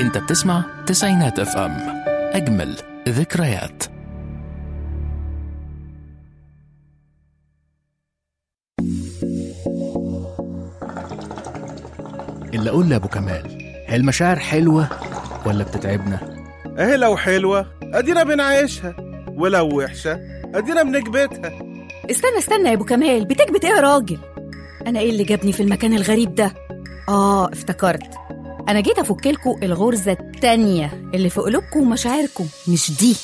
انت بتسمع تسعينات اف ام اجمل ذكريات اللي اقول لابو كمال هي المشاعر حلوه ولا بتتعبنا اهي لو حلوة ادينا بنعيشها ولو وحشة ادينا بنكبتها استنى استنى يا ابو كمال بتكبت ايه يا راجل انا ايه اللي جابني في المكان الغريب ده اه افتكرت انا جيت افكلكوا الغرزه التانية اللي في قلوبكم ومشاعركم مش دي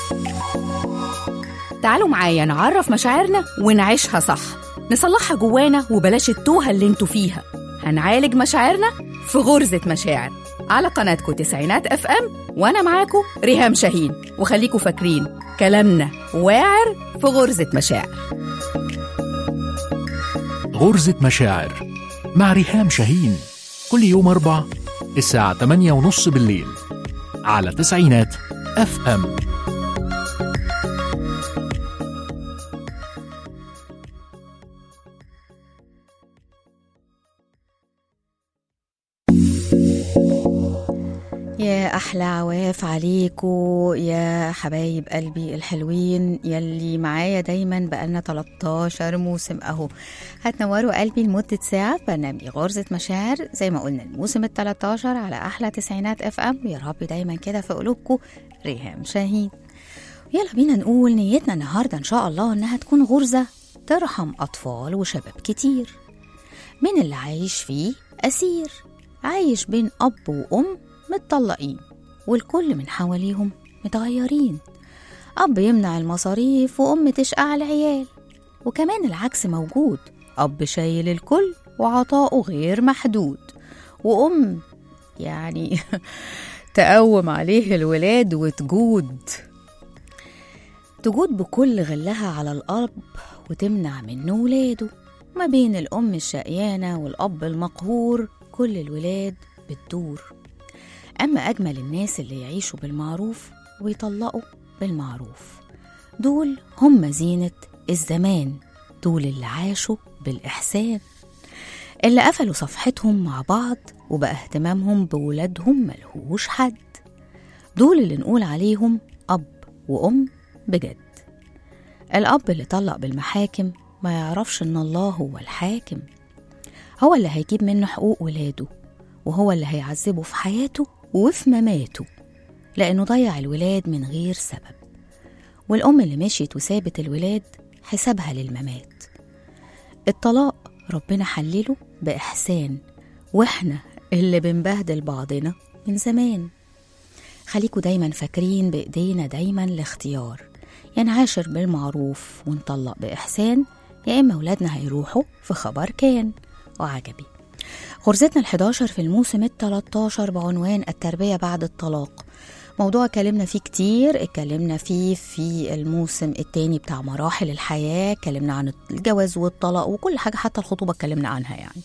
تعالوا معايا نعرف مشاعرنا ونعيشها صح نصلحها جوانا وبلاش التوهه اللي انتوا فيها هنعالج مشاعرنا في غرزه مشاعر على قناتكم تسعينات اف ام وانا معاكم ريهام شاهين وخليكوا فاكرين كلامنا واعر في غرزه مشاعر غرزة مشاعر مع ريهام شاهين كل يوم أربع الساعة 8 ونص بالليل على تسعينات اف ام يا أحلى عواف عليكو يا حبايب قلبي الحلوين يلي معايا دايما بقالنا 13 موسم أهو هتنوروا قلبي لمدة ساعة في برنامج غرزة مشاعر زي ما قلنا الموسم ال 13 على أحلى تسعينات اف ام يا رب دايما كده في قلوبكم ريهام شاهين يلا بينا نقول نيتنا النهاردة إن شاء الله إنها تكون غرزة ترحم أطفال وشباب كتير من اللي عايش فيه أسير عايش بين أب وأم متطلقين والكل من حواليهم متغيرين أب يمنع المصاريف وأم تشقى على العيال وكمان العكس موجود أب شايل الكل وعطاؤه غير محدود وأم يعني تقوم عليه الولاد وتجود تجود بكل غلها على الأب وتمنع منه ولاده ما بين الأم الشقيانة والأب المقهور كل الولاد بتدور أما أجمل الناس اللي يعيشوا بالمعروف ويطلقوا بالمعروف دول هم زينة الزمان دول اللي عاشوا بالإحسان اللي قفلوا صفحتهم مع بعض وبقى اهتمامهم بولادهم ملهوش حد دول اللي نقول عليهم أب وأم بجد الأب اللي طلق بالمحاكم ما يعرفش إن الله هو الحاكم هو اللي هيجيب منه حقوق ولاده وهو اللي هيعذبه في حياته وفي مماته لأنه ضيع الولاد من غير سبب والأم اللي مشيت وسابت الولاد حسابها للممات الطلاق ربنا حلله بإحسان وإحنا اللي بنبهدل بعضنا من زمان خليكوا دايما فاكرين بإيدينا دايما الاختيار يا نعاشر بالمعروف ونطلق بإحسان يا إما ولادنا هيروحوا في خبر كان وعجبي غرزتنا ال11 في الموسم ال13 بعنوان التربية بعد الطلاق موضوع اتكلمنا فيه كتير اتكلمنا فيه في الموسم التاني بتاع مراحل الحياة اتكلمنا عن الجواز والطلاق وكل حاجة حتى الخطوبة اتكلمنا عنها يعني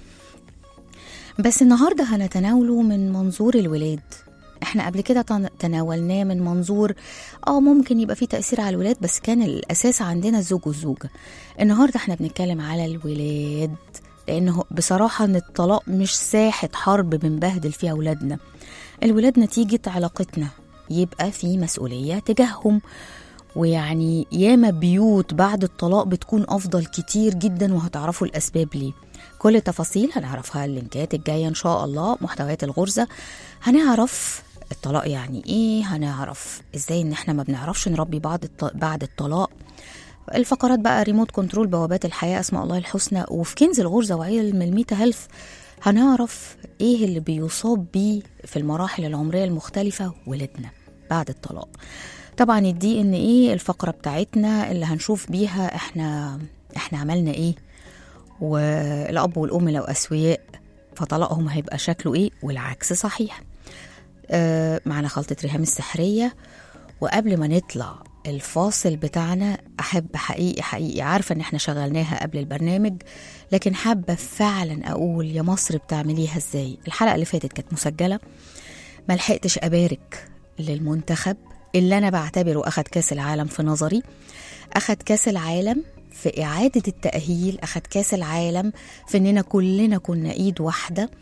بس النهاردة هنتناوله من منظور الولاد احنا قبل كده تن- تناولناه من منظور اه ممكن يبقى فيه تأثير على الولاد بس كان الأساس عندنا الزوج والزوجة النهاردة احنا بنتكلم على الولاد لأنه بصراحة إن الطلاق مش ساحة حرب بنبهدل فيها أولادنا الولاد نتيجة علاقتنا يبقى في مسؤولية تجاههم ويعني ياما بيوت بعد الطلاق بتكون أفضل كتير جدا وهتعرفوا الأسباب ليه كل التفاصيل هنعرفها اللينكات الجاية إن شاء الله محتويات الغرزة هنعرف الطلاق يعني إيه هنعرف إزاي إن إحنا ما بنعرفش نربي بعض الط- بعد الطلاق الفقرات بقى ريموت كنترول بوابات الحياة أسماء الله الحسنى وفي كنز الغرزة وعلم الميتا هيلث هنعرف إيه اللي بيصاب بيه في المراحل العمرية المختلفة ولادنا بعد الطلاق طبعا الدي ان ايه الفقرة بتاعتنا اللي هنشوف بيها احنا احنا عملنا ايه والأب والأم لو أسوياء فطلاقهم هيبقى شكله ايه والعكس صحيح آه معنا خلطة ريهام السحرية وقبل ما نطلع الفاصل بتاعنا أحب حقيقي حقيقي عارفة إن إحنا شغلناها قبل البرنامج لكن حابة فعلا أقول يا مصر بتعمليها إزاي الحلقة اللي فاتت كانت مسجلة ملحقتش أبارك للمنتخب اللي أنا بعتبره أخد كاس العالم في نظري أخد كاس العالم في إعادة التأهيل أخد كاس العالم في إننا كلنا كنا إيد واحدة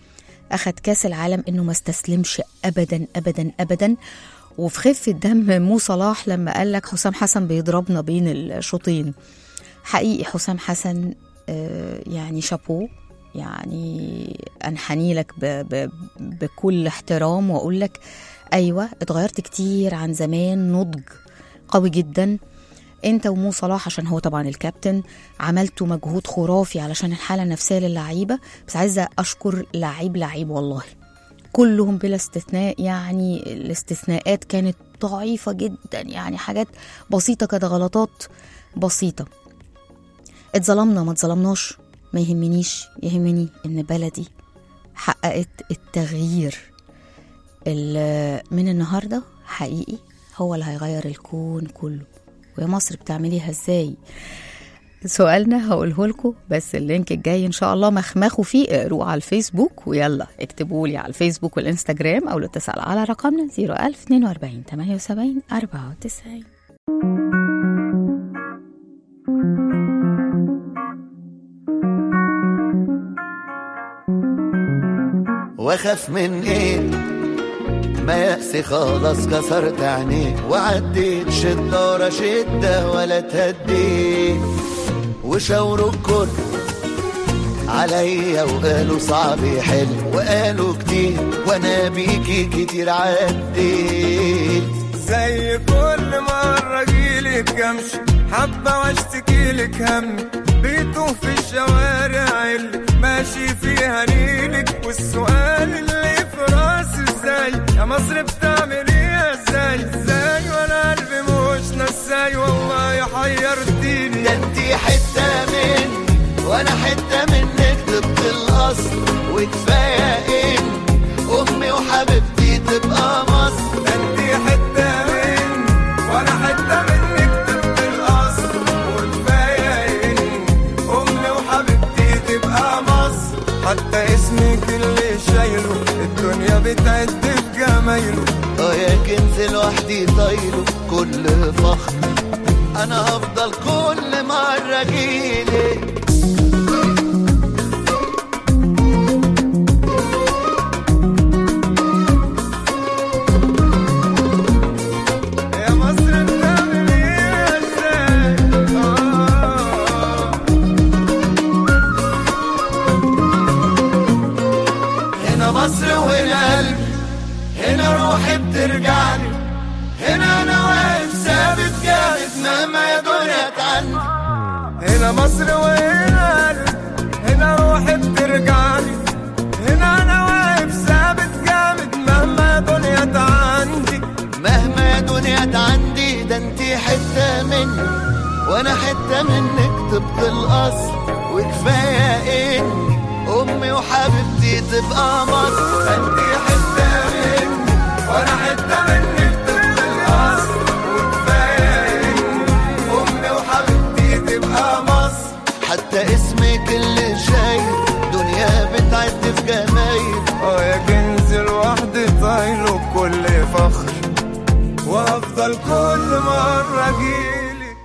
أخد كاس العالم إنه ما استسلمش أبدا أبدا أبدا وفي خفة دم مو صلاح لما قال لك حسام حسن بيضربنا بين الشوطين حقيقي حسام حسن آه، يعني شابو يعني انحني لك ب ب بكل احترام واقول لك ايوه اتغيرت كتير عن زمان نضج قوي جدا انت ومو صلاح عشان هو طبعا الكابتن عملتوا مجهود خرافي علشان الحاله النفسيه للعيبه بس عايزه اشكر لعيب لعيب والله كلهم بلا استثناء يعني الاستثناءات كانت ضعيفه جدا يعني حاجات بسيطه كده غلطات بسيطه اتظلمنا ما اتظلمناش ما يهمنيش يهمني ان بلدي حققت التغيير اللي من النهارده حقيقي هو اللي هيغير الكون كله ويا مصر بتعمليها ازاي سؤالنا هقوله لكم بس اللينك الجاي ان شاء الله مخمخوا فيه اقروه على الفيسبوك ويلا اكتبوا لي على الفيسبوك والانستجرام او الاتصال على رقمنا 01042 78 94 واخاف من ايه ما يأسي خلاص كسرت عينيه وعديت شدة ورا شدة ولا تهديت وشاوروا الكل عليا وقالوا صعب يحل وقالوا كتير وانا بيكي كتير عديت زي كل مرة جيلك امشي حبة واشتكي لك هم بيتوه في الشوارع اللي ماشي فيها نيلك والسؤال اللي في راسي ازاي يا مصر بتعمل ايه ازاي ازاي وانا قلبي مش نساي والله حيرتيني ده انتي حتة مني وانا حتة منك طبق الاصل وكفاية ان امي وحبيبتي تبقى مصر ده انتي حتة مني وانا حتة منك طب الاصل وكفاية ان امي وحبيبتي تبقى مصر حتى اسمك اللي شايله الدنيا بتعد في جمايله اه يا كنز لوحدي طايله كل فخر انا هفضل كل مرة جيلك يا مصر بتعمل ايه ازاي آه. هنا مصر وهنا قلبي هنا روحي بترجعني هنا انا واقف ثابت جامد مهما يا دنيا تعني هنا مصر وهنا قلبي، هنا روحي بترجعني هنا انا واقف ثابت جامد مهما دنيا تعندي مهما يا دنيا تعندي ده انتي حتة مني وانا حتة منك طبق الاصل وكفاية اني امي وحبيبتي تبقى مصر انتي حتة مني وانا حتة منك طبق الاصل وكفاية إن امي وحبيبتي تبقى مصر حتى اسمك اللي شايل دنيا بتعد في جمايل اه يا كنز لوحدي طايله بكل فخر وافضل كل مرة اجيلك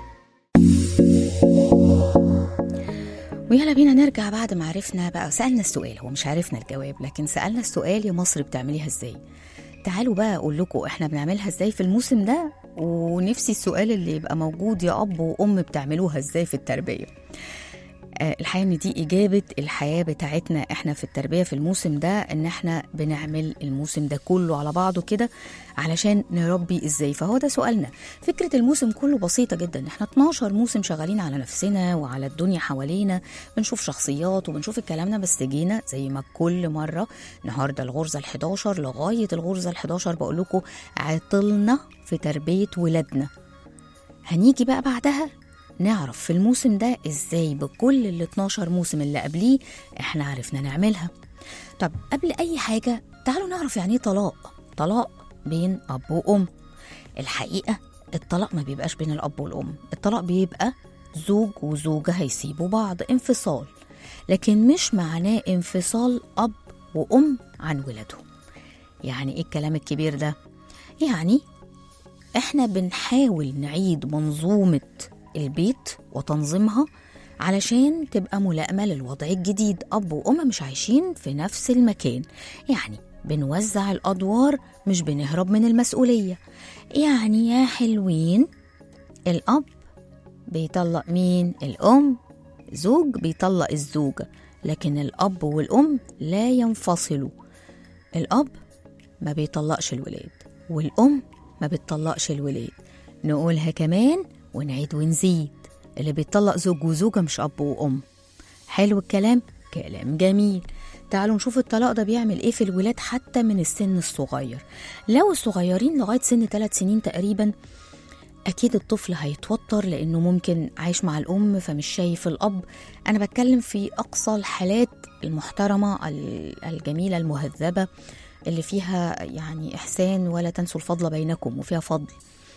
ويلا بينا نرجع بعد ما عرفنا بقى سألنا السؤال هو مش عرفنا الجواب لكن سألنا السؤال يا مصر بتعمليها ازاي تعالوا بقى اقول لكم احنا بنعملها ازاي في الموسم ده ونفسي السؤال اللي يبقى موجود يا اب وام بتعملوها ازاي في التربيه آه، الحقيقه ان دي اجابه الحياه بتاعتنا احنا في التربيه في الموسم ده ان احنا بنعمل الموسم ده كله على بعضه كده علشان نربي ازاي فهو ده سؤالنا فكره الموسم كله بسيطه جدا احنا 12 موسم شغالين على نفسنا وعلى الدنيا حوالينا بنشوف شخصيات وبنشوف الكلام ده بس جينا زي ما كل مره النهارده الغرزه ال11 لغايه الغرزه ال11 بقول لكم عطلنا في تربيه ولادنا هنيجي بقى بعدها نعرف في الموسم ده ازاي بكل ال 12 موسم اللي قبليه احنا عرفنا نعملها طب قبل اي حاجه تعالوا نعرف يعني ايه طلاق طلاق بين اب وام الحقيقه الطلاق ما بيبقاش بين الاب والام الطلاق بيبقى زوج وزوجه هيسيبوا بعض انفصال لكن مش معناه انفصال اب وام عن ولادهم يعني ايه الكلام الكبير ده يعني احنا بنحاول نعيد منظومة البيت وتنظيمها علشان تبقى ملائمة للوضع الجديد أب وأم مش عايشين في نفس المكان يعني بنوزع الأدوار مش بنهرب من المسؤولية يعني يا حلوين الأب بيطلق مين؟ الأم زوج بيطلق الزوجة لكن الأب والأم لا ينفصلوا الأب ما بيطلقش الولاد والأم ما بتطلقش الولاد نقولها كمان ونعيد ونزيد اللي بيطلق زوج وزوجة مش أب وأم حلو الكلام؟ كلام جميل تعالوا نشوف الطلاق ده بيعمل ايه في الولاد حتى من السن الصغير لو الصغيرين لغاية سن ثلاث سنين تقريبا أكيد الطفل هيتوتر لأنه ممكن عايش مع الأم فمش شايف الأب أنا بتكلم في أقصى الحالات المحترمة ال- الجميلة المهذبة اللي فيها يعني إحسان ولا تنسوا الفضل بينكم وفيها فضل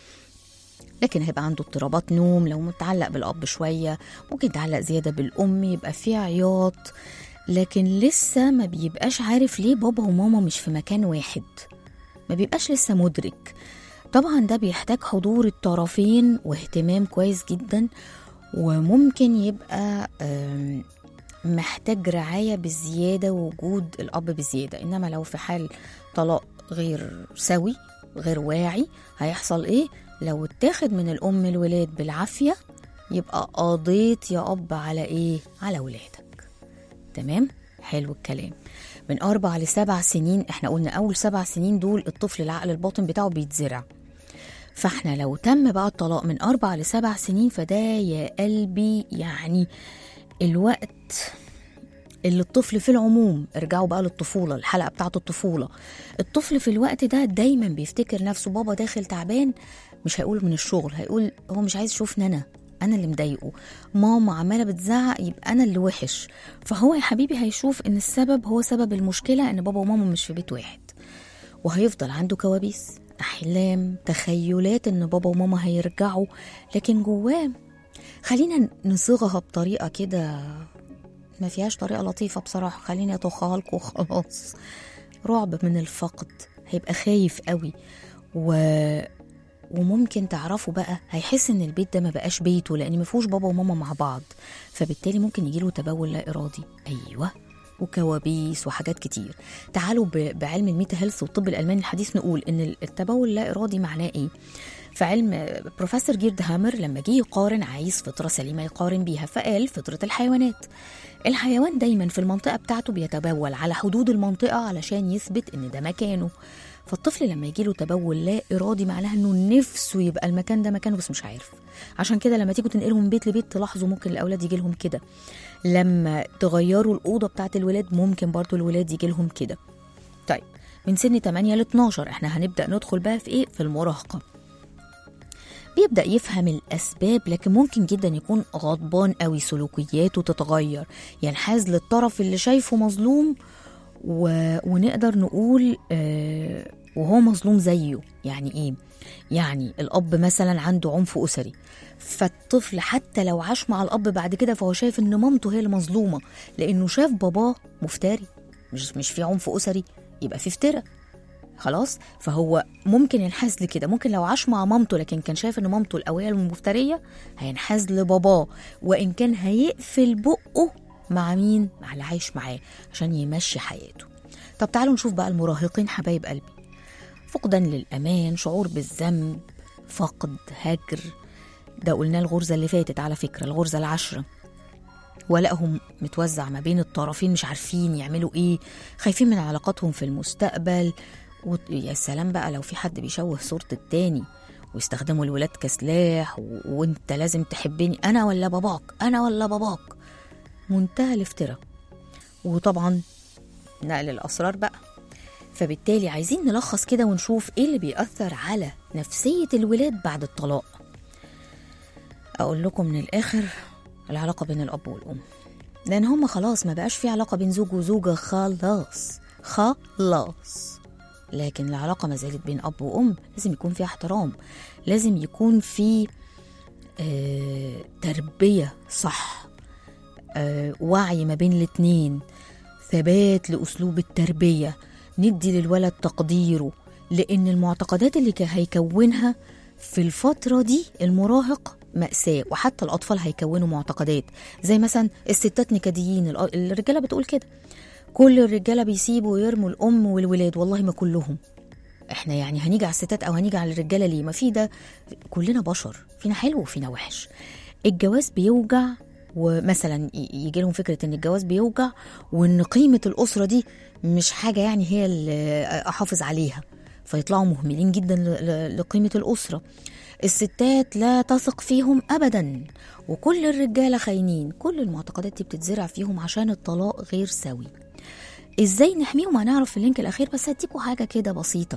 لكن هيبقى عنده اضطرابات نوم لو متعلق بالأب شوية ممكن يتعلق زيادة بالأم يبقى فيه عياط لكن لسه ما بيبقاش عارف ليه بابا وماما مش في مكان واحد ما بيبقاش لسه مدرك طبعا ده بيحتاج حضور الطرفين واهتمام كويس جدا وممكن يبقى آم، محتاج رعاية بزيادة ووجود الأب بزيادة إنما لو في حال طلاق غير سوي غير واعي هيحصل إيه لو اتاخد من الأم الولاد بالعافية يبقى قضيت يا أب على إيه على ولادك تمام حلو الكلام من أربع لسبع سنين احنا قلنا أول سبع سنين دول الطفل العقل الباطن بتاعه بيتزرع فاحنا لو تم بقى الطلاق من أربع لسبع سنين فده يا قلبي يعني الوقت اللي الطفل في العموم ارجعوا بقى للطفولة الحلقة بتاعت الطفولة الطفل في الوقت ده دايما بيفتكر نفسه بابا داخل تعبان مش هيقول من الشغل هيقول هو مش عايز يشوفني أنا أنا اللي مضايقه ماما عمالة بتزعق يبقى أنا اللي وحش فهو يا حبيبي هيشوف إن السبب هو سبب المشكلة إن بابا وماما مش في بيت واحد وهيفضل عنده كوابيس أحلام تخيلات إن بابا وماما هيرجعوا لكن جواه خلينا نصيغها بطريقة كده ما فيهاش طريقة لطيفة بصراحة خليني أطخها لكم خلاص رعب من الفقد هيبقى خايف قوي و... وممكن تعرفوا بقى هيحس ان البيت ده ما بقاش بيته لان ما فيهوش بابا وماما مع بعض فبالتالي ممكن يجيله تبول لا ارادي ايوه وكوابيس وحاجات كتير تعالوا ب- بعلم الميتا هيلث والطب الالماني الحديث نقول ان التبول اللا ارادي معناه ايه في علم بروفيسور جيرد هامر لما جه يقارن عايز فطره سليمه يقارن بيها فقال فطره الحيوانات الحيوان دايما في المنطقه بتاعته بيتبول على حدود المنطقه علشان يثبت ان ده مكانه فالطفل لما يجيله تبول لا ارادي معناها انه نفسه يبقى المكان ده مكانه بس مش عارف عشان كده لما تيجوا تنقلهم من بيت لبيت تلاحظوا ممكن الاولاد يجي لهم كده لما تغيروا الاوضه بتاعت الولاد ممكن برضو الولاد يجي لهم كده طيب من سن 8 ل 12 احنا هنبدا ندخل بقى في ايه في المراهقه بيبدا يفهم الاسباب لكن ممكن جدا يكون غضبان قوي سلوكياته تتغير ينحاز للطرف اللي شايفه مظلوم و... ونقدر نقول آه وهو مظلوم زيه يعني ايه يعني الاب مثلا عنده عنف اسري فالطفل حتى لو عاش مع الاب بعد كده فهو شايف ان مامته هي المظلومه لانه شاف باباه مفتري مش مش في عنف اسري يبقى في افتراء خلاص فهو ممكن ينحاز لكده ممكن لو عاش مع مامته لكن كان شايف ان مامته القويه المفتريه هينحاز لباباه وان كان هيقفل بقه مع مين مع اللي عايش معاه عشان يمشي حياته طب تعالوا نشوف بقى المراهقين حبايب قلبي فقدان للامان شعور بالذنب فقد هجر ده قلنا الغرزه اللي فاتت على فكره الغرزه العشره ولائهم متوزع ما بين الطرفين مش عارفين يعملوا ايه خايفين من علاقاتهم في المستقبل و... يا سلام بقى لو في حد بيشوه صورة التاني ويستخدموا الولاد كسلاح و... وانت لازم تحبني انا ولا باباك انا ولا باباك منتهى الافتراء وطبعا نقل الاسرار بقى فبالتالي عايزين نلخص كده ونشوف ايه اللي بيأثر على نفسية الولاد بعد الطلاق اقول لكم من الاخر العلاقة بين الاب والام لان هما خلاص ما بقاش في علاقة بين زوج وزوجة خلاص خلاص لكن العلاقة ما زالت بين أب وأم لازم يكون فيها احترام لازم يكون في آه تربية صح آه وعي ما بين الاتنين ثبات لأسلوب التربية ندي للولد تقديره لأن المعتقدات اللي هيكونها في الفترة دي المراهق مأساة وحتى الأطفال هيكونوا معتقدات زي مثلا الستات نكديين الأ- الرجالة بتقول كده كل الرجالة بيسيبوا ويرموا الأم والولاد والله ما كلهم احنا يعني هنيجي على الستات او هنيجي على الرجاله ليه ما في ده كلنا بشر فينا حلو وفينا وحش الجواز بيوجع ومثلا ي- يجي لهم فكره ان الجواز بيوجع وان قيمه الاسره دي مش حاجه يعني هي اللي احافظ عليها فيطلعوا مهملين جدا ل- ل- لقيمه الاسره الستات لا تثق فيهم ابدا وكل الرجاله خاينين كل المعتقدات دي بتتزرع فيهم عشان الطلاق غير سوي ازاي نحميهم هنعرف في اللينك الاخير بس هديكوا حاجه كده بسيطه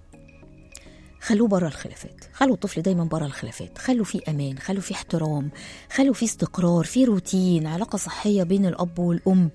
خلوه بره الخلافات خلوا الطفل دايما بره الخلافات خلوا فيه امان خلوا فيه احترام خلوا فيه استقرار فيه روتين علاقه صحيه بين الاب والام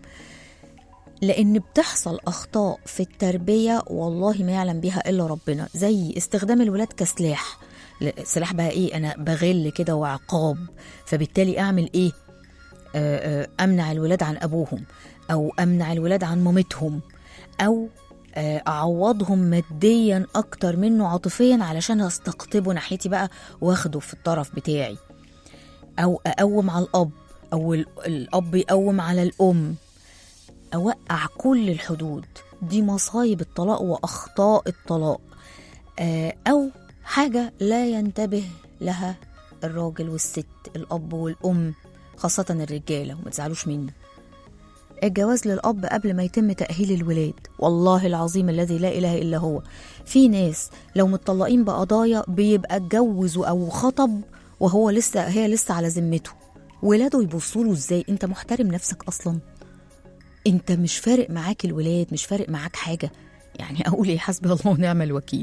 لان بتحصل اخطاء في التربيه والله ما يعلم بها الا ربنا زي استخدام الولاد كسلاح ل- سلاح بقى ايه انا بغل كده وعقاب فبالتالي اعمل ايه آه، آه، امنع الولاد عن ابوهم او امنع الولاد عن مامتهم او آه، اعوضهم ماديا اكتر منه عاطفيا علشان استقطبه ناحيتي بقى واخده في الطرف بتاعي او اقوم على الاب او ال- الاب يقوم على الام اوقع كل الحدود دي مصايب الطلاق واخطاء الطلاق آه، او حاجه لا ينتبه لها الراجل والست الاب والام خاصه الرجاله وما تزعلوش مني الجواز للأب قبل ما يتم تأهيل الولاد والله العظيم الذي لا إله إلا هو في ناس لو متطلقين بقضايا بيبقى اتجوز أو خطب وهو لسه هي لسه على ذمته ولاده يبصوا له ازاي انت محترم نفسك اصلا انت مش فارق معاك الولاد مش فارق معاك حاجه يعني اقول ايه حسبي الله ونعم الوكيل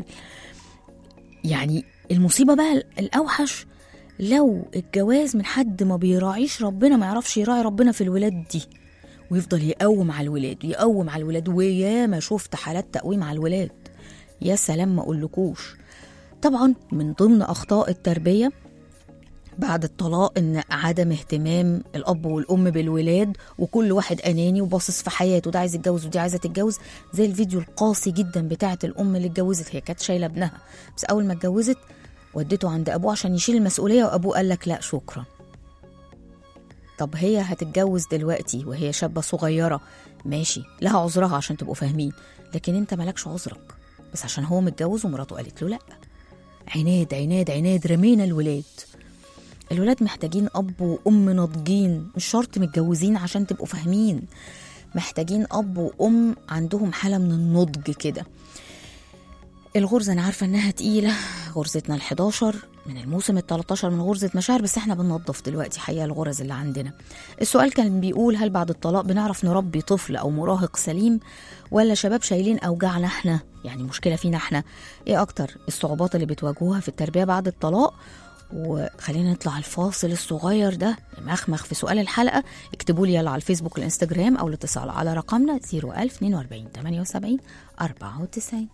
يعني المصيبه بقى الاوحش لو الجواز من حد ما بيراعيش ربنا ما يعرفش يراعي ربنا في الولاد دي ويفضل يقوم على الولاد يقوم على الولاد وياما شفت حالات تقويم على الولاد يا سلام ما اقولكوش طبعا من ضمن اخطاء التربيه بعد الطلاق ان عدم اهتمام الاب والام بالولاد وكل واحد اناني وباصص في حياته ده عايز يتجوز ودي عايزه تتجوز زي الفيديو القاسي جدا بتاعه الام اللي اتجوزت هي كانت شايله ابنها بس اول ما اتجوزت ودته عند ابوه عشان يشيل المسؤوليه وابوه قال لك لا شكرا طب هي هتتجوز دلوقتي وهي شابه صغيره ماشي لها عذرها عشان تبقوا فاهمين لكن انت مالكش عذرك بس عشان هو متجوز ومراته قالت له لا عناد عناد عناد رمينا الولاد الولاد محتاجين اب وام ناضجين مش شرط متجوزين عشان تبقوا فاهمين محتاجين اب وام عندهم حاله من النضج كده الغرزه انا عارفه انها تقيله غرزتنا ال11 من الموسم ال13 من غرزه مشاعر بس احنا بننظف دلوقتي حقيقه الغرز اللي عندنا السؤال كان بيقول هل بعد الطلاق بنعرف نربي طفل او مراهق سليم ولا شباب شايلين اوجاعنا احنا يعني مشكله فينا احنا ايه اكتر الصعوبات اللي بتواجهوها في التربيه بعد الطلاق وخلينا نطلع الفاصل الصغير ده مخمخ في سؤال الحلقه اكتبوا لي يلا على الفيسبوك والانستجرام او الاتصال على رقمنا 01042 78 94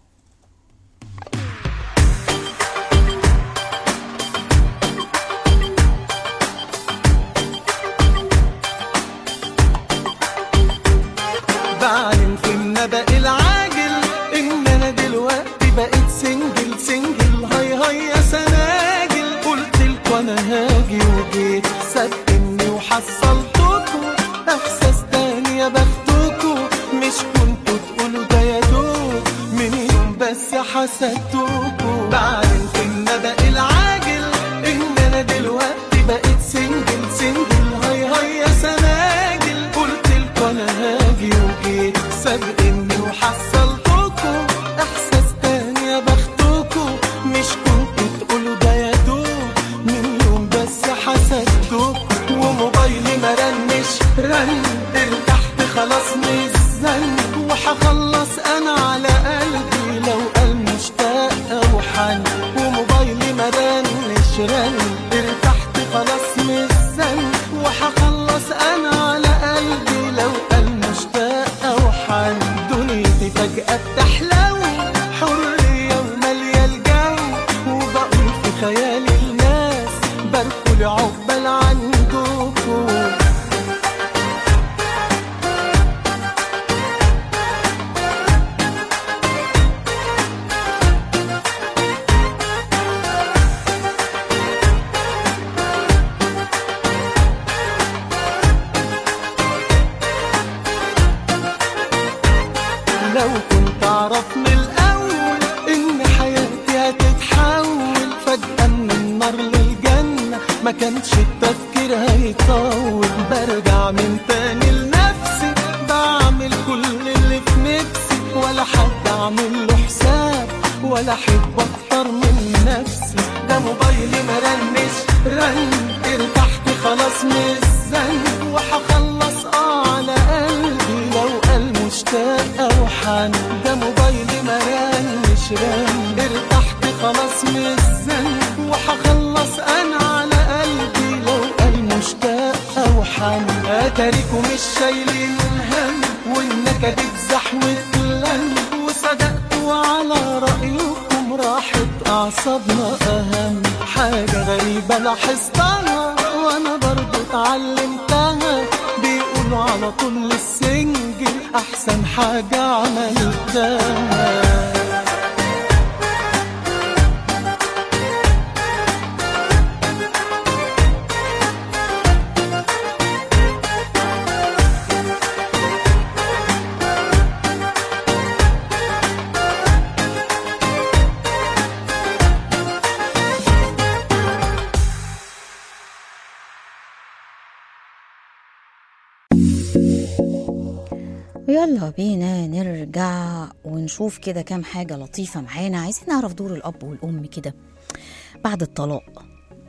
بعلن في النبأ العاجل ان انا دلوقتي بقيت سنجل سنجل هاي هاي يا سناجل قلت لكم انا هاجي وجيت صدقني وحصلتكم احساس تاني يا بختكم مش كنتوا تقولوا ده يا دوب من يوم بس حسدتكم بعلن في النبأ العاجل ان انا دلوقتي بقيت سنجل سنجل هاي هاي يا سناجل قلت لكم انا هاجي وجيت سابقني وحصلتكم احساس تاني يا بختكم مش كنتوا تقولوا ده يا دوب من يوم بس حسدتكم وموبايلي ما رنش رن ارتحت خلاص من الزن وهخلص انا على قلبي لو قال مشتاق لو كنت اعرف من الاول ان حياتي هتتحول فجأة من النار للجنة ما كانش التفكير هيطول برجع من تاني لنفسي بعمل كل اللي في نفسي ولا حد اعمل له حساب ولا احب اكتر من نفسي ده موبايلي مرنش رن ارتحت خلاص من الزن وهخلص اه على قلبي لو قال مشتاق او حن ده موبايلي مرنش رن ارتحت خلاص من الزن وهخلص انا على قلبي لو قال مشتاق او حن اتاريكوا مش شايلين هم والنكد اتزح واتلم وصدقتوا على رأيكم راحت أعصابنا أهم حاجة غريبة لاحظتها وأنا برضو اتعلمتها بيقولوا على طول السنجل أحسن حاجة عملتها ويلا بينا نرجع ونشوف كده كام حاجة لطيفة معانا عايزين نعرف دور الأب والأم كده بعد الطلاق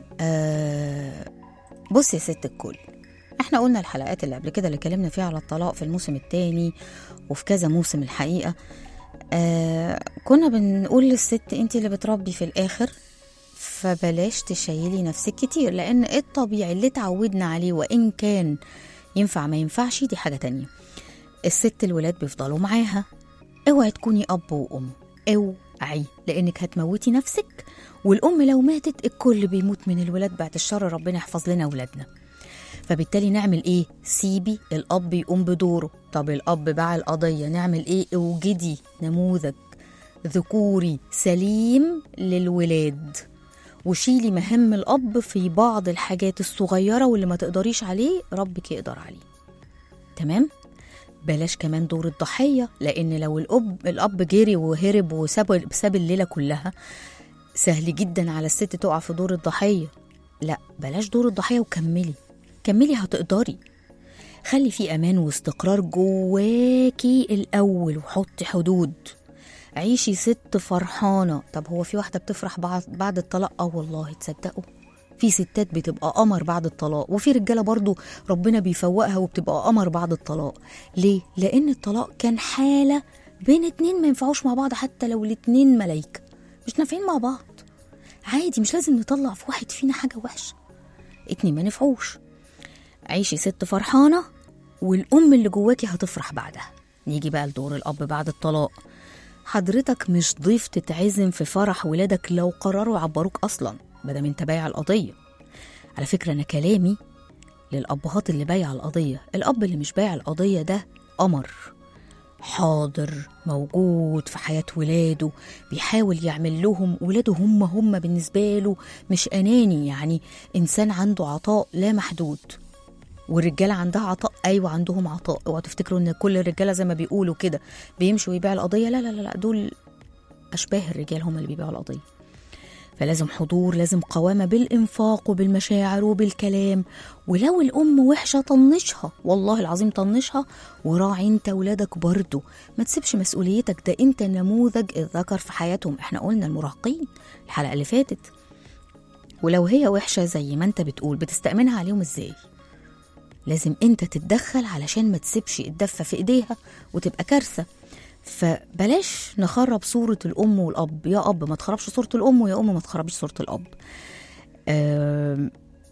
آه بص يا ست الكل احنا قلنا الحلقات اللي قبل كده اللي اتكلمنا فيها على الطلاق في الموسم الثاني وفي كذا موسم الحقيقة آه كنا بنقول للست انت اللي بتربي في الآخر فبلاش تشيلي نفسك كتير لأن الطبيعي اللي اتعودنا عليه وإن كان ينفع ما ينفعش دي حاجة تانية الست الولاد بيفضلوا معاها اوعي تكوني اب وام اوعي لانك هتموتي نفسك والام لو ماتت الكل بيموت من الولاد بعد الشر ربنا يحفظ لنا ولادنا فبالتالي نعمل ايه سيبي الاب يقوم بدوره طب الاب باع القضيه نعمل ايه اوجدي نموذج ذكوري سليم للولاد وشيلي مهام الاب في بعض الحاجات الصغيره واللي ما تقدريش عليه ربك يقدر عليه تمام بلاش كمان دور الضحية لأن لو الأب الأب جري وهرب وساب ساب الليلة كلها سهل جدا على الست تقع في دور الضحية لا بلاش دور الضحية وكملي كملي هتقدري خلي في أمان واستقرار جواكي الأول وحطي حدود عيشي ست فرحانة طب هو في واحدة بتفرح بعد, بعد الطلاق اه والله تصدقوا في ستات بتبقى قمر بعد الطلاق وفي رجاله برضو ربنا بيفوقها وبتبقى قمر بعد الطلاق ليه لان الطلاق كان حاله بين اتنين ما ينفعوش مع بعض حتى لو الاتنين ملايكه مش نافعين مع بعض عادي مش لازم نطلع في واحد فينا حاجه وحشه اتنين ما نفعوش عيشي ست فرحانه والام اللي جواكي هتفرح بعدها نيجي بقى لدور الاب بعد الطلاق حضرتك مش ضيف تتعزم في فرح ولادك لو قرروا يعبروك اصلا بدل انت بايع القضيه على فكره انا كلامي للابهات اللي بايع القضيه الاب اللي مش بايع القضيه ده قمر حاضر موجود في حياة ولاده بيحاول يعمل لهم ولاده هم هم بالنسبة له مش أناني يعني إنسان عنده عطاء لا محدود والرجالة عندها عطاء أيوة عندهم عطاء اوعوا تفتكروا إن كل الرجالة زي ما بيقولوا كده بيمشوا ويبيعوا القضية لا لا لا لا دول أشباه الرجال هم اللي بيبيعوا القضية فلازم حضور لازم قوامة بالإنفاق وبالمشاعر وبالكلام ولو الأم وحشة طنشها والله العظيم طنشها وراعي انت ولادك برضه ما تسيبش مسؤوليتك ده انت نموذج الذكر في حياتهم احنا قلنا المراهقين الحلقة اللي فاتت ولو هي وحشة زي ما انت بتقول بتستأمنها عليهم ازاي لازم انت تتدخل علشان ما تسيبش الدفة في ايديها وتبقى كارثة فبلاش نخرب صورة الأم والأب يا أب ما تخربش صورة الأم ويا أم ما تخربش صورة الأب أم،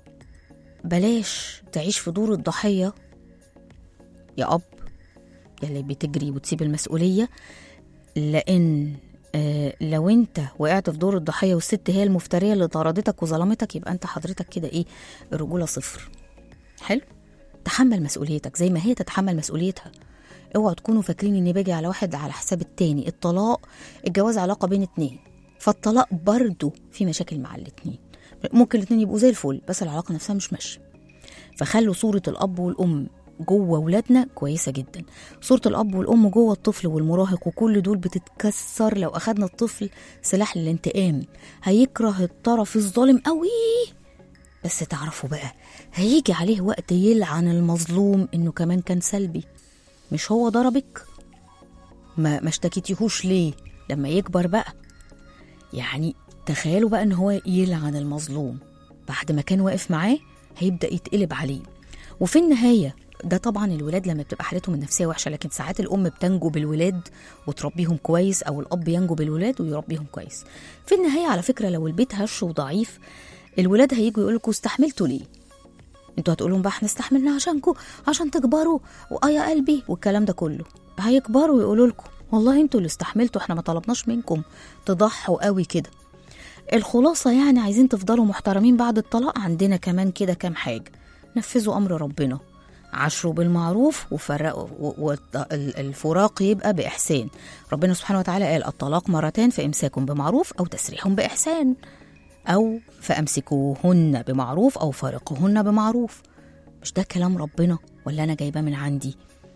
بلاش تعيش في دور الضحية يا أب يلي بتجري وتسيب المسؤولية لأن آه، لو انت وقعت في دور الضحية والست هي المفترية اللي طردتك وظلمتك يبقى انت حضرتك كده ايه الرجولة صفر حلو تحمل مسؤوليتك زي ما هي تتحمل مسؤوليتها اوعوا تكونوا فاكرين اني باجي على واحد على حساب التاني الطلاق الجواز علاقه بين اتنين فالطلاق برضه في مشاكل مع الاتنين ممكن الاتنين يبقوا زي الفل بس العلاقه نفسها مش ماشيه فخلوا صوره الاب والام جوه ولادنا كويسه جدا صوره الاب والام جوه الطفل والمراهق وكل دول بتتكسر لو اخدنا الطفل سلاح للانتقام هيكره الطرف الظالم قوي بس تعرفوا بقى هيجي عليه وقت يلعن المظلوم انه كمان كان سلبي مش هو ضربك ما ما اشتكيتيهوش ليه لما يكبر بقى يعني تخيلوا بقى ان هو يلعن المظلوم بعد ما كان واقف معاه هيبدا يتقلب عليه وفي النهايه ده طبعا الولاد لما بتبقى حالتهم النفسيه وحشه لكن ساعات الام بتنجو بالولاد وتربيهم كويس او الاب ينجو بالولاد ويربيهم كويس في النهايه على فكره لو البيت هش وضعيف الولاد هيجوا يقول لكم استحملتوا ليه انتوا هتقولوا لهم بقى احنا استحملنا عشانكم عشان تكبروا واه يا قلبي والكلام ده كله هيكبروا ويقولوا لكم والله انتوا اللي استحملتوا احنا ما طلبناش منكم تضحوا قوي كده الخلاصة يعني عايزين تفضلوا محترمين بعد الطلاق عندنا كمان كده كام حاجة نفذوا أمر ربنا عاشروا بالمعروف وفرقوا والفراق يبقى بإحسان ربنا سبحانه وتعالى قال الطلاق مرتان فإمساك بمعروف أو تسريح بإحسان أو فأمسكوهن بمعروف أو فارقوهن بمعروف مش ده كلام ربنا ولا أنا جايباه من عندي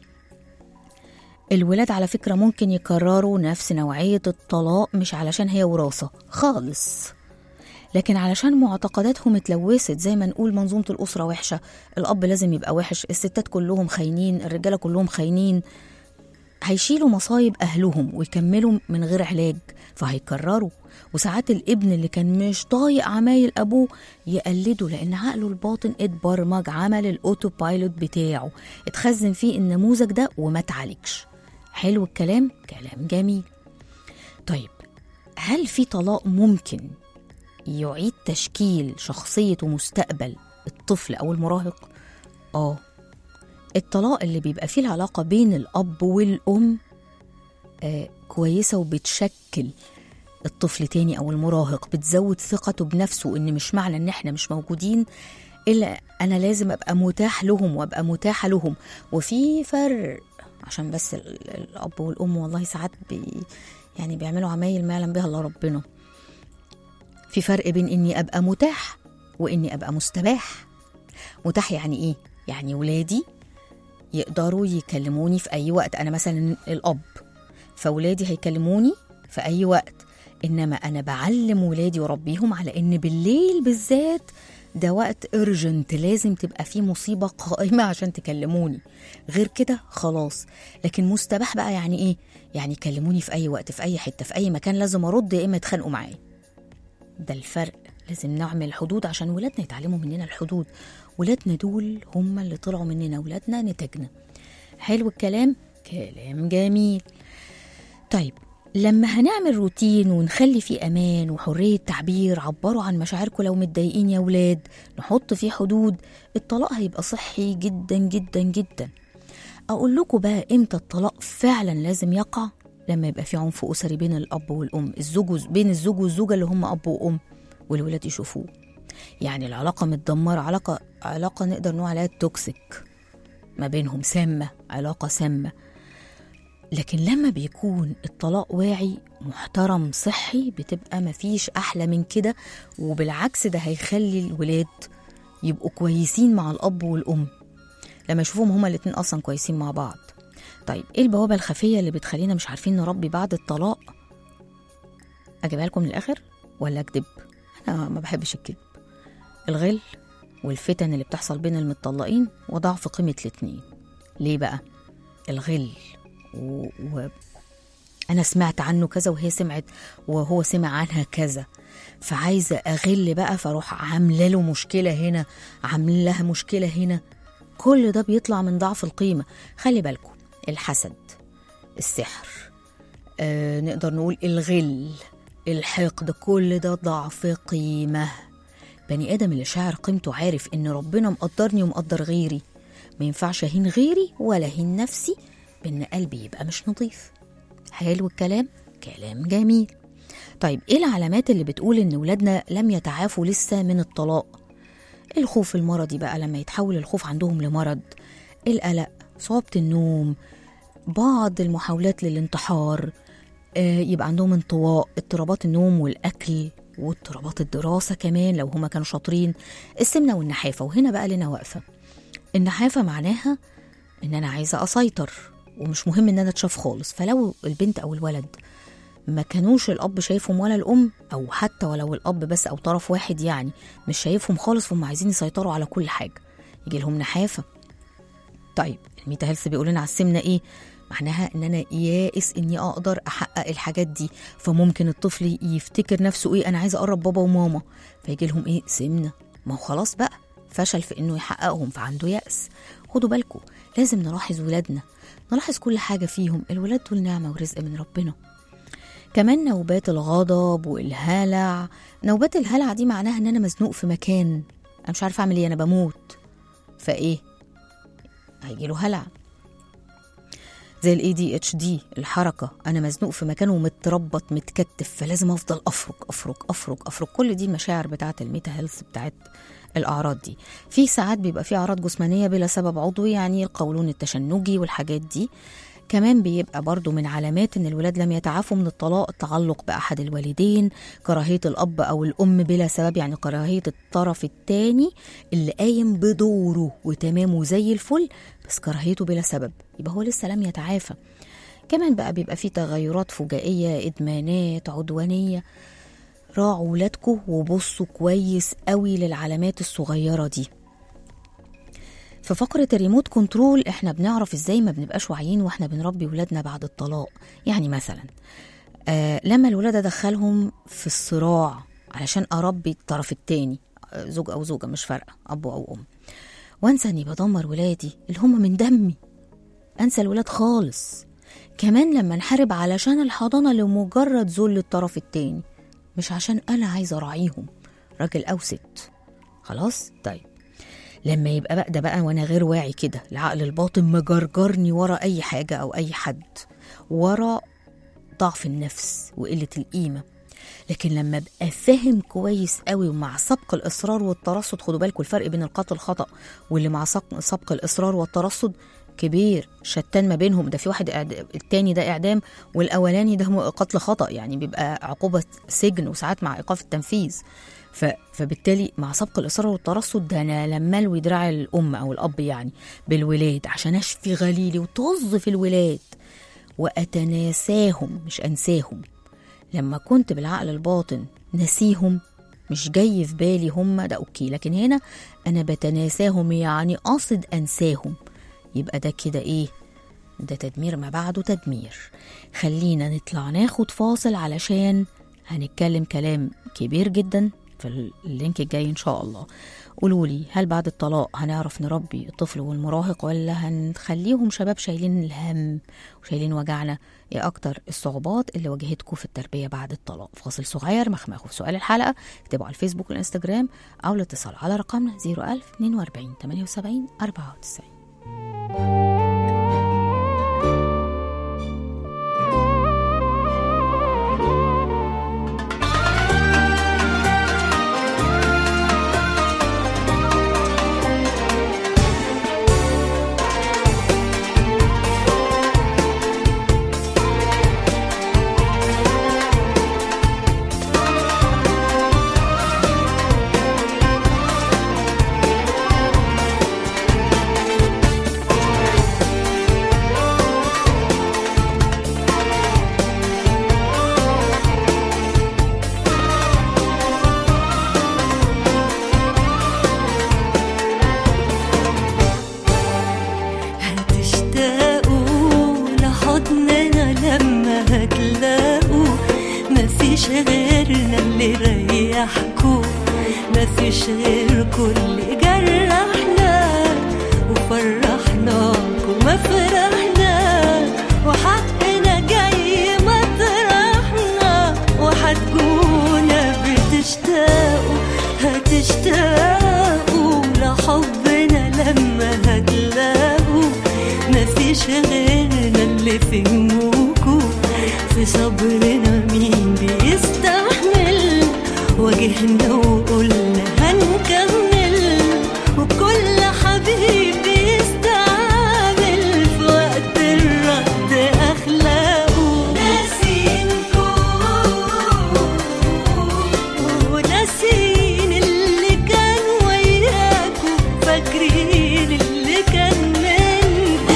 الولاد على فكرة ممكن يكرروا نفس نوعية الطلاق مش علشان هي وراثة خالص لكن علشان معتقداتهم اتلوثت زي ما نقول منظومة الأسرة وحشة الأب لازم يبقى وحش الستات كلهم خاينين الرجالة كلهم خاينين هيشيلوا مصايب أهلهم ويكملوا من غير علاج فهيكرروا وساعات الابن اللي كان مش طايق عمايل أبوه يقلده لأن عقله الباطن اتبرمج عمل الأوتو بايلوت بتاعه اتخزن فيه النموذج ده وما اتعالجش حلو الكلام كلام جميل طيب هل في طلاق ممكن يعيد تشكيل شخصية ومستقبل الطفل أو المراهق؟ آه الطلاق اللي بيبقى فيه العلاقة بين الأب والأم آه كويسة وبتشكل الطفل تاني أو المراهق بتزود ثقته بنفسه إن مش معنى إن إحنا مش موجودين إلا أنا لازم أبقى متاح لهم وأبقى متاحة لهم وفي فرق عشان بس ال- الأب والأم والله ساعات بي يعني بيعملوا عمايل ما يعلم بها إلا ربنا في فرق بين إني أبقى متاح وإني أبقى مستباح متاح يعني إيه؟ يعني ولادي يقدروا يكلموني في أي وقت أنا مثلا الأب فولادي هيكلموني في أي وقت إنما أنا بعلم ولادي وربيهم على إن بالليل بالذات ده وقت ارجنت لازم تبقى فيه مصيبة قائمة عشان تكلموني غير كده خلاص لكن مستباح بقى يعني ايه يعني كلموني في اي وقت في اي حتة في اي مكان لازم ارد يا اما يتخانقوا معايا ده الفرق لازم نعمل حدود عشان ولادنا يتعلموا مننا الحدود ولادنا دول هم اللي طلعوا مننا ولادنا نتاجنا حلو الكلام كلام جميل طيب لما هنعمل روتين ونخلي فيه امان وحريه تعبير عبروا عن مشاعركم لو متضايقين يا ولاد نحط فيه حدود الطلاق هيبقى صحي جدا جدا جدا اقول لكم بقى امتى الطلاق فعلا لازم يقع لما يبقى في عنف اسري بين الاب والام الزوج وز- بين الزوج والزوجه اللي هم اب وام والولاد يشوفوه يعني العلاقه متدمره علاقه علاقه نقدر نقول عليها توكسيك ما بينهم سامه علاقه سامه لكن لما بيكون الطلاق واعي محترم صحي بتبقى مفيش أحلى من كده وبالعكس ده هيخلي الولاد يبقوا كويسين مع الأب والأم لما يشوفوهم هما الاتنين أصلا كويسين مع بعض طيب ايه البوابة الخفية اللي بتخلينا مش عارفين نربي بعد الطلاق أجيبها لكم من الآخر ولا أكدب أنا ما بحبش الكذب الغل والفتن اللي بتحصل بين المتطلقين وضعف قيمة الاتنين ليه بقى الغل و... و... انا سمعت عنه كذا وهي سمعت وهو سمع عنها كذا فعايزه اغل بقى فاروح عامله له مشكله هنا عامله لها مشكله هنا كل ده بيطلع من ضعف القيمه خلي بالكم الحسد السحر آه نقدر نقول الغل الحقد كل ده ضعف قيمه بني ادم اللي شاعر قيمته عارف ان ربنا مقدرني ومقدر غيري ما ينفعش اهين غيري ولا اهين نفسي بان قلبي يبقى مش نظيف حلو الكلام كلام جميل طيب ايه العلامات اللي بتقول ان ولادنا لم يتعافوا لسه من الطلاق الخوف المرضي بقى لما يتحول الخوف عندهم لمرض القلق صعوبة النوم بعض المحاولات للانتحار آه، يبقى عندهم انطواء اضطرابات النوم والأكل واضطرابات الدراسة كمان لو هما كانوا شاطرين السمنة والنحافة وهنا بقى لنا واقفة النحافة معناها ان انا عايزه اسيطر ومش مهم ان انا اتشاف خالص فلو البنت او الولد ما كانوش الاب شايفهم ولا الام او حتى ولو الاب بس او طرف واحد يعني مش شايفهم خالص فهم عايزين يسيطروا على كل حاجه يجي لهم نحافه طيب الميتا هيلث بيقول لنا على السمنه ايه معناها ان انا يائس اني اقدر احقق الحاجات دي فممكن الطفل يفتكر نفسه ايه انا عايز اقرب بابا وماما فيجي لهم ايه سمنه ما هو خلاص بقى فشل في انه يحققهم فعنده يأس خدوا بالكم لازم نلاحظ ولادنا نلاحظ كل حاجة فيهم الولاد دول نعمة ورزق من ربنا كمان نوبات الغضب والهلع نوبات الهلع دي معناها ان انا مزنوق في مكان انا مش عارفه اعمل ايه انا بموت فايه هيجي له هلع زي الاي دي اتش دي الحركه انا مزنوق في مكان ومتربط متكتف فلازم افضل افرك افرك افرك افرك كل دي المشاعر بتاعه الميتا هيلث بتاعت الاعراض دي في ساعات بيبقى في اعراض جسمانيه بلا سبب عضوي يعني القولون التشنجي والحاجات دي كمان بيبقى برضو من علامات ان الولاد لم يتعافوا من الطلاق التعلق باحد الوالدين كراهيه الاب او الام بلا سبب يعني كراهيه الطرف الثاني اللي قايم بدوره وتمامه زي الفل بس كراهيته بلا سبب يبقى هو لسه لم يتعافى كمان بقى بيبقى في تغيرات فجائيه ادمانات عدوانيه راعوا ولادكم وبصوا كويس قوي للعلامات الصغيره دي في فقرة الريموت كنترول احنا بنعرف ازاي ما بنبقاش واعيين واحنا بنربي ولادنا بعد الطلاق يعني مثلا آه لما الولاد ادخلهم في الصراع علشان اربي الطرف التاني آه، زوج او زوجة مش فارقة اب او ام وانسى اني بدمر ولادي اللي هم من دمي انسى الولاد خالص كمان لما نحارب علشان الحضانة لمجرد ذل الطرف التاني مش عشان انا عايزة اراعيهم راجل او ست خلاص طيب لما يبقى بقى ده بقى وانا غير واعي كده العقل الباطن مجرجرني ورا اي حاجه او اي حد ورا ضعف النفس وقله القيمه لكن لما ابقى فاهم كويس قوي ومع سبق الاصرار والترصد خدوا بالكم الفرق بين القتل خطا واللي مع سبق سبق الاصرار والترصد كبير شتان ما بينهم ده في واحد إعد... التاني ده اعدام والاولاني ده هو قتل خطا يعني بيبقى عقوبه سجن وساعات مع ايقاف التنفيذ ف... فبالتالي مع سبق الاصرار والترصد ده انا لما الوي دراع الام او الاب يعني بالولاد عشان اشفي غليلي وطز في الولاد واتناساهم مش انساهم لما كنت بالعقل الباطن نسيهم مش جاي في بالي هم ده اوكي لكن هنا انا بتناساهم يعني قاصد انساهم يبقى ده كده ايه ده تدمير ما بعده تدمير خلينا نطلع ناخد فاصل علشان هنتكلم كلام كبير جدا في اللينك الجاي ان شاء الله قولوا لي هل بعد الطلاق هنعرف نربي الطفل والمراهق ولا هنخليهم شباب شايلين الهم وشايلين وجعنا ايه اكتر الصعوبات اللي واجهتكم في التربيه بعد الطلاق فاصل صغير مخمخوا في سؤال الحلقه اكتبوا على الفيسبوك والانستجرام او الاتصال على رقمنا 01000 42 78 94 هتشتاقوا لحضننا لما هتلاقوا مفيش غيرنا اللي ريحكوا مفيش غيركوا اللي جرحنا وفرحناكوا ما فرحنا وحقنا جاي مطرحنا وهتجونا بتشتاقوا هتشتاقوا لحبنا لما هتلاقوا مفيش غيرنا اللي فهموكوا في صبرنا مين بيستحمل واجهنا وقلنا هنكمل وكل حبيب بيستعمل في وقت الرد اخلاقه ناسينكوا وناسين اللي كان وياكوا فاكرين اللي كان منكوا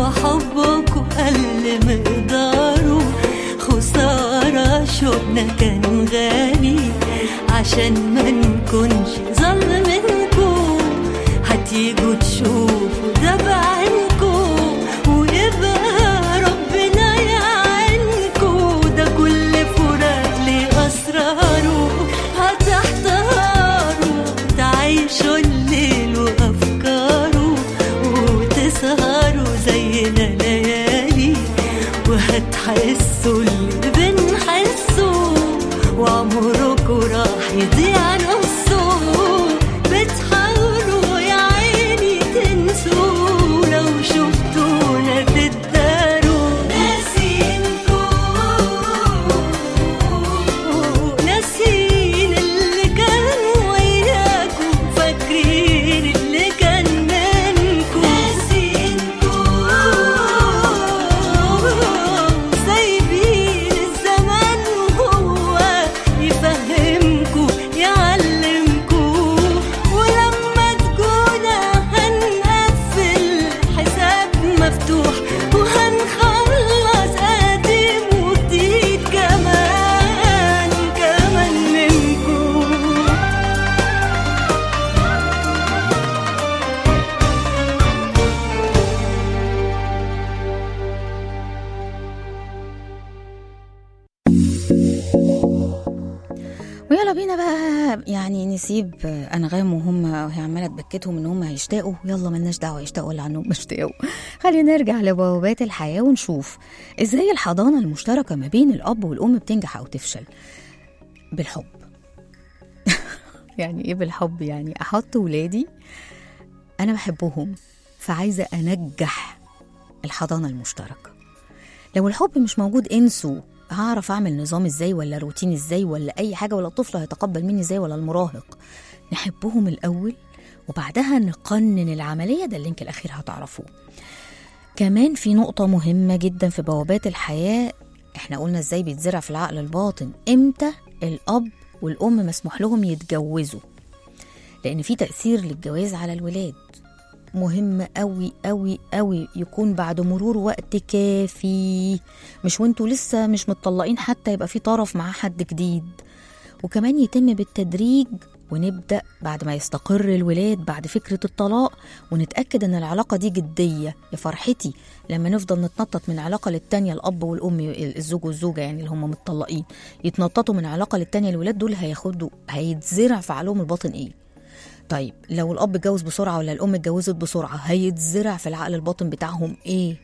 وحبكوا قل مقداره خسارة شوقنا كان غالي عشان ما نكونش ظلمنكوا هتيجوا تشوفوا ده بعينكوا ويبقى ربنا يعينكوا ده كل فراق ليه أسراره هتحتاروا تعيشوا الليل وأفكاره وتسهروا زينا ليالي وهتحسوا اللي بنحسه وعمركوا راح يضيع نصه بتحاولوا يا عيني تنسوا لو شفتونا تتداروا ناسينكوا ناسين اللي كان وياكوا فاكرين اللي كان منكوا ناسينكوا سايبين الزمان وهو يفهمكوا يعلمكوا ولما تجونا هنقفل حساب مفتوح وهنخلص قديم وجديد كمان كمان منكم ويلا بينا بقى يعني نسيب انغام وهم وهي عماله تبكتهم ان هم هيشتاقوا يلا ملناش دعوه يشتاقوا ولا عنهم بيشتاقوا خلينا نرجع لبوابات الحياه ونشوف ازاي الحضانه المشتركه ما بين الاب والام بتنجح او تفشل بالحب يعني ايه بالحب يعني احط ولادي انا بحبهم فعايزه انجح الحضانه المشتركه لو الحب مش موجود انسوا هعرف اعمل نظام ازاي ولا روتين ازاي ولا اي حاجه ولا الطفل هيتقبل مني ازاي ولا المراهق نحبهم الاول وبعدها نقنن العمليه ده اللينك الاخير هتعرفوه كمان في نقطه مهمه جدا في بوابات الحياه احنا قلنا ازاي بيتزرع في العقل الباطن امتى الاب والام مسموح لهم يتجوزوا لان في تاثير للجواز على الولاد مهم قوي قوي قوي يكون بعد مرور وقت كافي مش وانتوا لسه مش متطلقين حتى يبقى في طرف مع حد جديد وكمان يتم بالتدريج ونبدأ بعد ما يستقر الولاد بعد فكرة الطلاق ونتأكد ان العلاقة دي جدية يا فرحتي لما نفضل نتنطط من علاقة للتانية الأب والأم الزوج والزوجة يعني اللي هم متطلقين يتنططوا من علاقة للتانية الولاد دول هياخدوا هيتزرع في عقلهم الباطن ايه طيب لو الاب اتجوز بسرعه ولا الام اتجوزت بسرعه هيتزرع في العقل الباطن بتاعهم ايه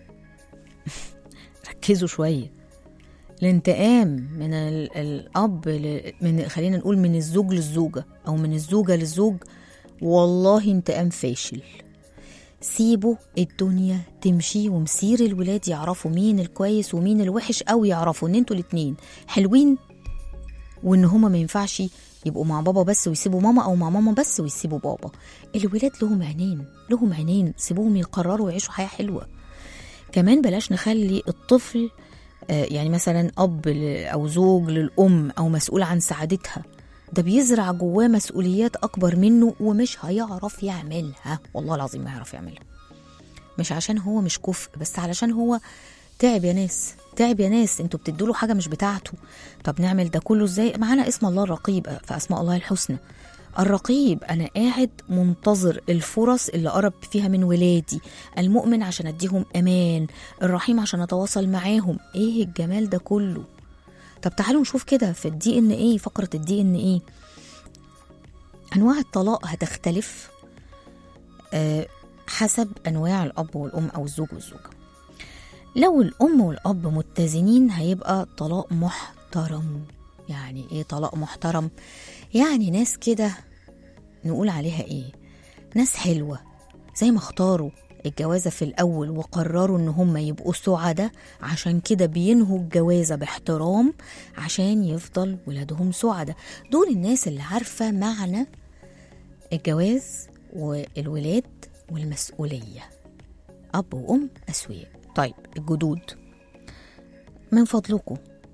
ركزوا شويه الانتقام من ال- الاب ل- من خلينا نقول من الزوج للزوجه او من الزوجه للزوج والله انتقام فاشل سيبوا الدنيا تمشي ومسير الولاد يعرفوا مين الكويس ومين الوحش او يعرفوا ان انتوا الاتنين حلوين وان هما ما ينفعش يبقوا مع بابا بس ويسيبوا ماما او مع ماما بس ويسيبوا بابا الولاد لهم عينين لهم عينين سيبوهم يقرروا ويعيشوا حياه حلوه كمان بلاش نخلي الطفل آه، يعني مثلا اب ل- او زوج للام او مسؤول عن سعادتها ده بيزرع جواه مسؤوليات اكبر منه ومش هيعرف يعملها والله العظيم ما هيعرف يعملها مش عشان هو مش كفء بس علشان هو تعب يا ناس تعب يا ناس انتوا بتدوا له حاجه مش بتاعته طب نعمل ده كله ازاي معانا اسم الله الرقيب في اسماء الله الحسنى الرقيب انا قاعد منتظر الفرص اللي قرب فيها من ولادي المؤمن عشان اديهم امان الرحيم عشان اتواصل معاهم ايه الجمال ده كله طب تعالوا نشوف كده في الدي ان ايه فقره الدي ان ايه انواع الطلاق هتختلف آه حسب انواع الاب والام او الزوج والزوجه لو الام والاب متزنين هيبقى طلاق محترم يعني ايه طلاق محترم يعني ناس كده نقول عليها ايه ناس حلوه زي ما اختاروا الجوازة في الأول وقرروا إن هم يبقوا سعداء عشان كده بينهوا الجوازة باحترام عشان يفضل ولادهم سعداء دول الناس اللي عارفة معنى الجواز والولاد والمسؤولية أب وأم أسوياء طيب الجدود من فضلكم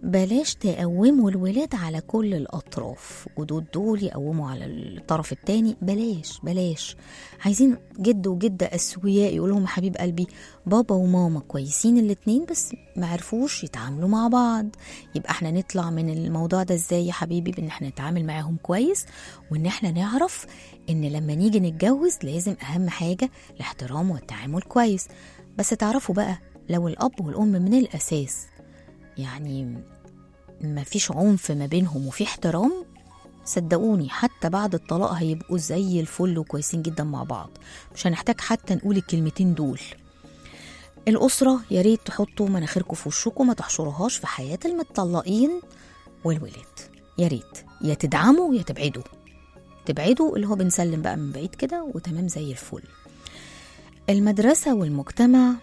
بلاش تقوموا الولاد على كل الأطراف جدود دول يقوموا على الطرف التاني بلاش بلاش عايزين جد وجدة أسوياء يقول لهم يا حبيب قلبي بابا وماما كويسين الاتنين بس ما عرفوش يتعاملوا مع بعض يبقى احنا نطلع من الموضوع ده ازاي يا حبيبي بان احنا نتعامل معاهم كويس وان احنا نعرف ان لما نيجي نتجوز لازم اهم حاجة الاحترام والتعامل كويس بس تعرفوا بقى لو الأب والأم من الأساس يعني ما فيش عنف ما بينهم وفي احترام صدقوني حتى بعد الطلاق هيبقوا زي الفل وكويسين جدا مع بعض مش هنحتاج حتى نقول الكلمتين دول الأسرة يا ريت تحطوا مناخيركم في وشكم ما تحشروهاش في حياة المتطلقين والولاد يا ريت يا تدعموا يا تبعدوا تبعدوا اللي هو بنسلم بقى من بعيد كده وتمام زي الفل المدرسة والمجتمع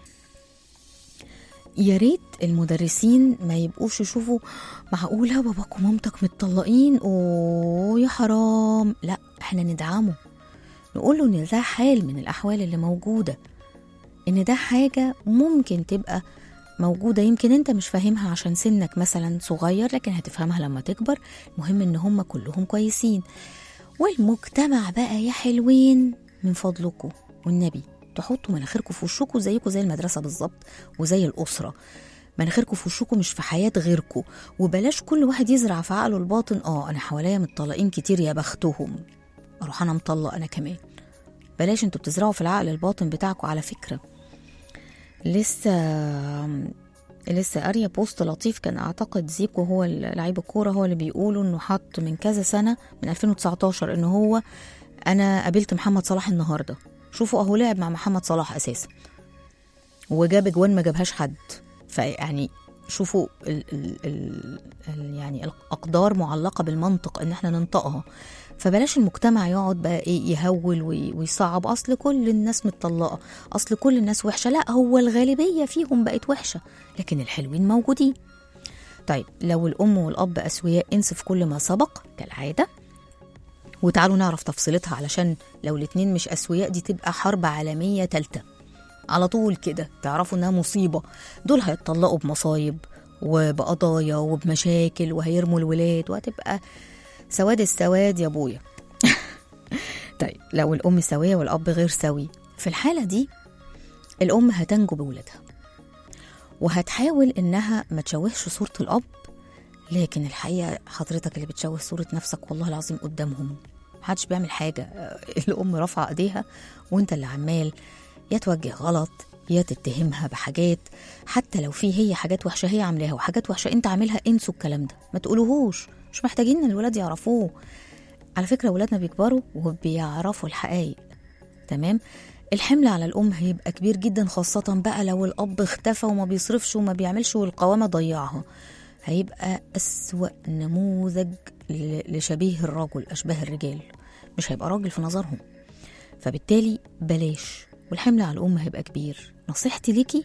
يا ريت المدرسين ما يبقوش يشوفوا معقولة باباك ومامتك متطلقين اوه يا حرام لا احنا ندعمه نقول له ان ده حال من الاحوال اللي موجودة ان ده حاجة ممكن تبقى موجودة يمكن انت مش فاهمها عشان سنك مثلا صغير لكن هتفهمها لما تكبر المهم ان هم كلهم كويسين والمجتمع بقى يا حلوين من فضلكم والنبي تحطوا مناخيركم في وشكم زيكم زي المدرسة بالظبط وزي الأسرة مناخيركم في وشكم مش في حياة غيركم وبلاش كل واحد يزرع في عقله الباطن اه أنا حواليا متطلقين كتير يا بختهم أروح أنا مطلق أنا كمان بلاش انتوا بتزرعوا في العقل الباطن بتاعكم على فكرة لسه لسه قارية بوست لطيف كان أعتقد زيكو هو لعيب الكورة هو اللي بيقولوا إنه حط من كذا سنة من 2019 إنه هو أنا قابلت محمد صلاح النهاردة شوفوا أهو لعب مع محمد صلاح أساسا وجاب جوان ما جابهاش حد فيعني شوفوا ال ال ال ال يعني الأقدار معلقة بالمنطق إن احنا ننطقها فبلاش المجتمع يقعد بقى ايه يهول وي- ويصعب اصل كل الناس متطلقه اصل كل الناس وحشه لا هو الغالبيه فيهم بقت وحشه لكن الحلوين موجودين طيب لو الام والاب اسوياء انسف كل ما سبق كالعاده وتعالوا نعرف تفصيلتها علشان لو الاتنين مش اسوياء دي تبقى حرب عالميه تالته على طول كده تعرفوا انها مصيبه دول هيتطلقوا بمصايب وبقضايا وبمشاكل وهيرموا الولاد وهتبقى سواد السواد يا ابويا طيب لو الام سويه والاب غير سوي في الحاله دي الام هتنجو بولادها وهتحاول انها ما تشوهش صوره الاب لكن الحقيقه حضرتك اللي بتشوه صوره نفسك والله العظيم قدامهم محدش بيعمل حاجه الام رافعه ايديها وانت اللي عمال يا توجه غلط يا تتهمها بحاجات حتى لو في هي حاجات وحشه هي عاملاها وحاجات وحشه انت عاملها انسوا الكلام ده ما تقولوهوش مش محتاجين ان الولاد يعرفوه على فكره ولادنا بيكبروا وبيعرفوا الحقائق تمام الحمل على الام هيبقى كبير جدا خاصه بقى لو الاب اختفى وما بيصرفش وما بيعملش والقوامه ضيعها هيبقى اسوا نموذج ل- لشبيه الرجل اشباه الرجال مش هيبقى راجل في نظرهم فبالتالي بلاش والحمل على الام هيبقى كبير نصيحتي ليكي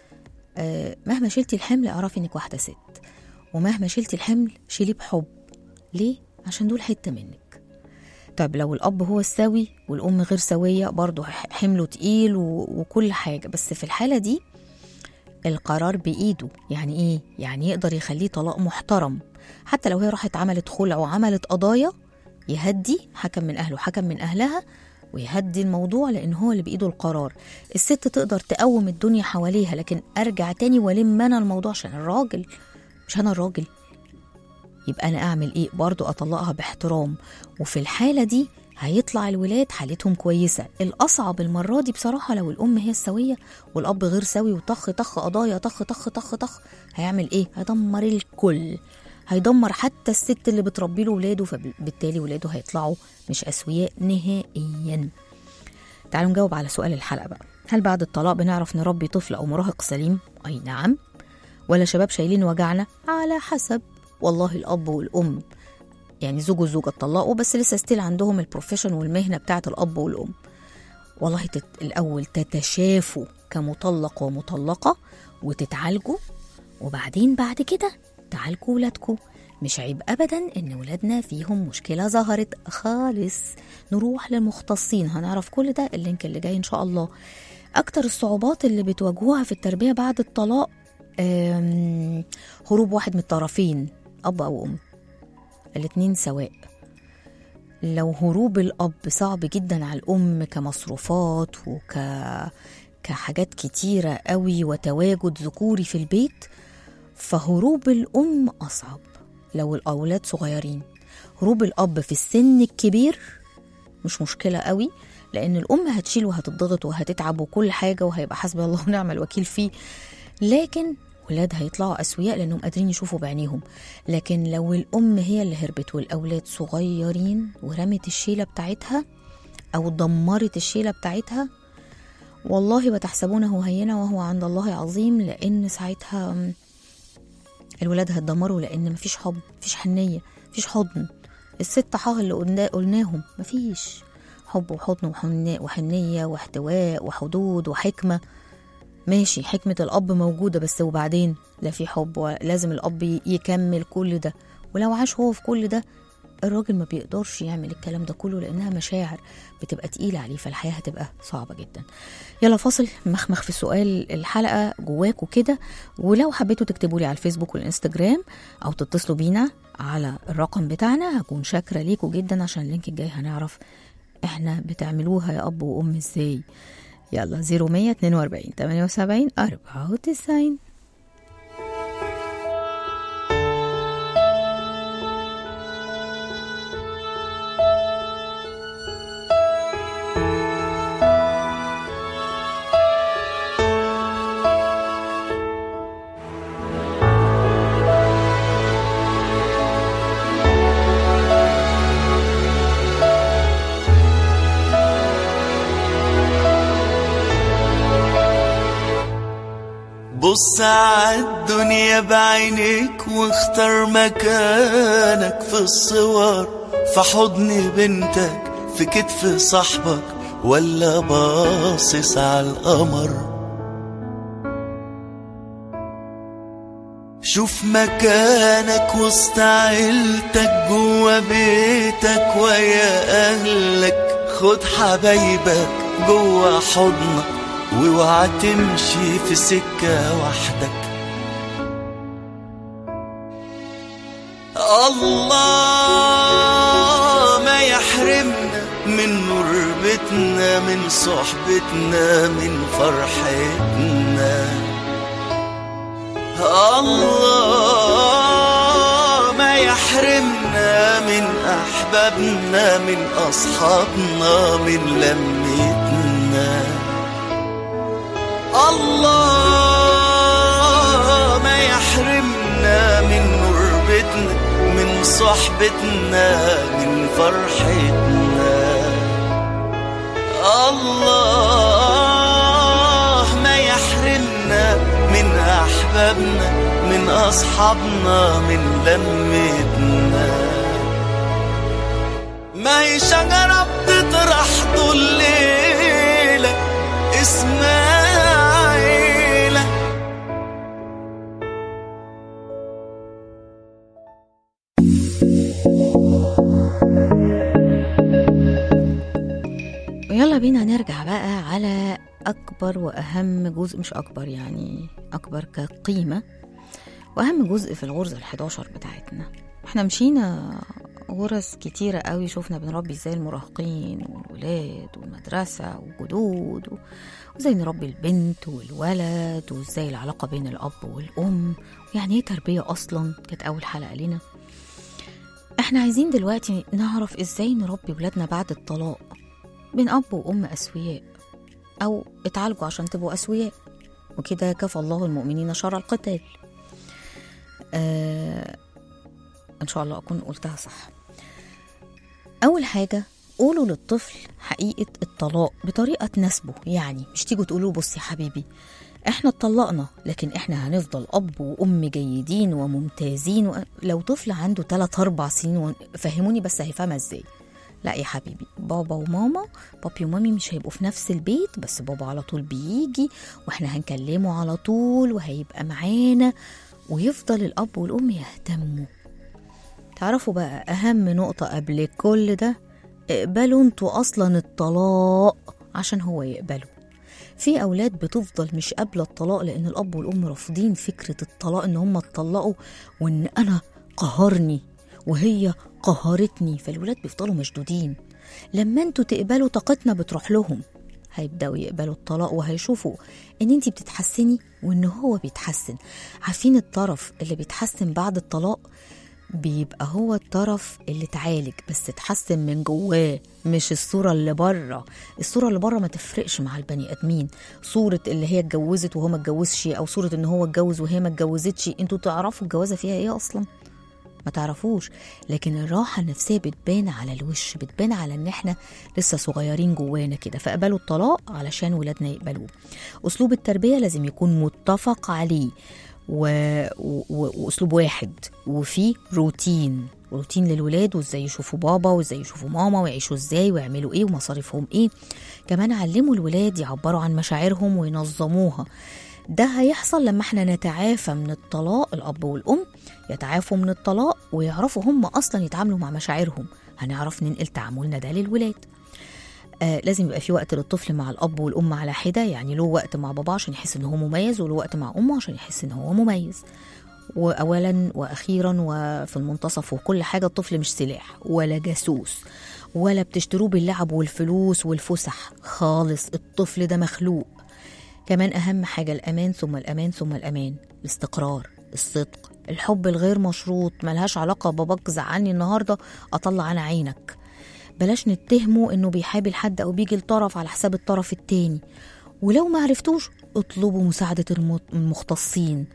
آه مهما شلتي الحمل اعرفي انك واحده ست ومهما شلتي الحمل شيليه بحب ليه عشان دول حته منك طيب لو الاب هو السوي والام غير سويه برضه ح- حمله تقيل و- وكل حاجه بس في الحاله دي القرار بايده يعني ايه يعني يقدر يخليه طلاق محترم حتى لو هي راحت عملت خلع وعملت قضايا يهدي حكم من اهله حكم من اهلها ويهدي الموضوع لان هو اللي بايده القرار الست تقدر تقوم الدنيا حواليها لكن ارجع تاني والم انا الموضوع عشان الراجل مش انا الراجل يبقى انا اعمل ايه برضو اطلقها باحترام وفي الحاله دي هيطلع الولاد حالتهم كويسه الاصعب المره دي بصراحه لو الام هي السويه والاب غير سوي وطخ طخ قضايا طخ طخ طخ طخ هيعمل ايه هيدمر الكل هيدمر حتى الست اللي بتربي له ولاده فبالتالي ولاده هيطلعوا مش اسوياء نهائيا تعالوا نجاوب على سؤال الحلقه بقى هل بعد الطلاق بنعرف نربي طفل او مراهق سليم اي نعم ولا شباب شايلين وجعنا على حسب والله الاب والام يعني زوج وزوجة اتطلقوا بس لسه ستيل عندهم البروفيشن والمهنة بتاعة الأب والأم والله تت... الأول تتشافوا كمطلق ومطلقة وتتعالجوا وبعدين بعد كده تعالجوا ولادكم مش عيب أبدا إن ولادنا فيهم مشكلة ظهرت خالص نروح للمختصين هنعرف كل ده اللينك اللي جاي إن شاء الله أكتر الصعوبات اللي بتواجهوها في التربية بعد الطلاق آم، هروب واحد من الطرفين اب او ام الاتنين سواء لو هروب الاب صعب جدا على الام كمصروفات وك كحاجات كتيرة قوي وتواجد ذكوري في البيت فهروب الأم أصعب لو الأولاد صغيرين هروب الأب في السن الكبير مش مشكلة قوي لأن الأم هتشيل وهتضغط وهتتعب وكل حاجة وهيبقى حسبي الله ونعم الوكيل فيه لكن ولاد هيطلعوا أسوياء لأنهم قادرين يشوفوا بعينيهم لكن لو الأم هي اللي هربت والأولاد صغيرين ورمت الشيلة بتاعتها أو دمرت الشيلة بتاعتها والله وتحسبونه هينا وهو عند الله عظيم لأن ساعتها م، الولاد هيتدمروا لأن مفيش حب مفيش حنية مفيش حضن الست حاه اللي قلنا قلناهم مفيش حب وحضن وحن- وحنية واحتواء وحدود وحكمة ماشي حكمة الأب موجودة بس وبعدين لا في حب ولازم الأب يكمل كل ده ولو عاش هو في كل ده الراجل ما بيقدرش يعمل الكلام ده كله لأنها مشاعر بتبقى تقيلة عليه فالحياة هتبقى صعبة جدا يلا فاصل مخمخ في سؤال الحلقة جواكوا كده ولو حبيتوا تكتبوا لي على الفيسبوك والانستجرام أو تتصلوا بينا على الرقم بتاعنا هكون شاكرة ليكوا جدا عشان اللينك الجاي هنعرف احنا بتعملوها يا أب وأم ازاي يلا 0142 78 94 بص عالدنيا بعينيك واختار مكانك في الصور في حضن بنتك في كتف صاحبك ولا باصص على القمر شوف مكانك وسط عيلتك جوا بيتك ويا اهلك خد حبايبك جوا حضنك واوعى تمشي في سكة وحدك الله ما يحرمنا من نور بيتنا من صحبتنا من فرحتنا الله ما يحرمنا من أحبابنا من أصحابنا من لمتنا الله ما يحرمنا من نربتنا من صحبتنا من فرحتنا الله ما يحرمنا من أحبابنا من أصحابنا من لمتنا ما هي شجرة بتطرح طول الليلة اسمها عيلة يلا بينا نرجع بقى على أكبر وأهم جزء مش أكبر يعني أكبر كقيمة وأهم جزء في الغرزة الحداشر بتاعتنا احنا مشينا غرز كتيرة قوي شفنا بنربي ازاي المراهقين والولاد والمدرسة والجدود و- وازاي نربي البنت والولد وازاي العلاقة بين الأب والأم يعني ايه تربية أصلا كانت أول حلقة لنا احنا عايزين دلوقتي نعرف ازاي نربي ولادنا بعد الطلاق بين أب وأم أسوياء أو اتعالجوا عشان تبقوا أسوياء وكده كفى الله المؤمنين شر القتال آه إن شاء الله أكون قلتها صح أول حاجة قولوا للطفل حقيقة الطلاق بطريقة تناسبه يعني مش تيجوا تقولوا بص يا حبيبي احنا اتطلقنا لكن احنا هنفضل اب وام جيدين وممتازين و... لو طفل عنده 3 4 سنين و... فهموني بس هيفهمها ازاي لا يا حبيبي بابا وماما بابي ومامي مش هيبقوا في نفس البيت بس بابا على طول بيجي واحنا هنكلمه على طول وهيبقى معانا ويفضل الاب والام يهتموا تعرفوا بقى اهم نقطة قبل كل ده اقبلوا انتوا اصلا الطلاق عشان هو يقبله في أولاد بتفضل مش قابلة الطلاق لأن الأب والأم رافضين فكرة الطلاق إن هم اتطلقوا وإن أنا قهرني وهي قهرتني فالولاد بيفضلوا مشدودين لما انتوا تقبلوا طاقتنا بتروح لهم هيبداوا يقبلوا الطلاق وهيشوفوا ان انت بتتحسني وان هو بيتحسن عارفين الطرف اللي بيتحسن بعد الطلاق بيبقى هو الطرف اللي اتعالج بس اتحسن من جواه مش الصورة اللي بره الصورة اللي بره ما تفرقش مع البني ادمين صورة اللي هي اتجوزت وهو ما اتجوزش او صورة ان هو اتجوز وهي ما اتجوزتش انتوا تعرفوا الجوازة فيها ايه اصلا ما تعرفوش لكن الراحة النفسية بتبان على الوش بتبان على ان احنا لسه صغيرين جوانا كده فقبلوا الطلاق علشان ولادنا يقبلوه اسلوب التربية لازم يكون متفق عليه و... و... واسلوب واحد وفي روتين روتين للولاد وازاي يشوفوا بابا وازاي يشوفوا ماما ويعيشوا ازاي ويعملوا ايه ومصاريفهم ايه كمان علموا الولاد يعبروا عن مشاعرهم وينظموها ده هيحصل لما احنا نتعافى من الطلاق الاب والام يتعافوا من الطلاق ويعرفوا هم اصلا يتعاملوا مع مشاعرهم هنعرف ننقل تعاملنا ده للولاد آه لازم يبقى في وقت للطفل مع الاب والام على حده يعني له وقت مع باباه عشان يحس ان هو مميز وله وقت مع امه عشان يحس ان هو مميز واولا واخيرا وفي المنتصف وكل حاجه الطفل مش سلاح ولا جاسوس ولا بتشتروه باللعب والفلوس والفسح خالص الطفل ده مخلوق كمان أهم حاجة الأمان ثم الأمان ثم الأمان الاستقرار الصدق الحب الغير مشروط ملهاش علاقة باباك زعلني النهاردة أطلع أنا عينك بلاش نتهمه إنه بيحابل حد أو بيجي الطرف على حساب الطرف التاني ولو ما عرفتوش اطلبوا مساعدة الم- المختصين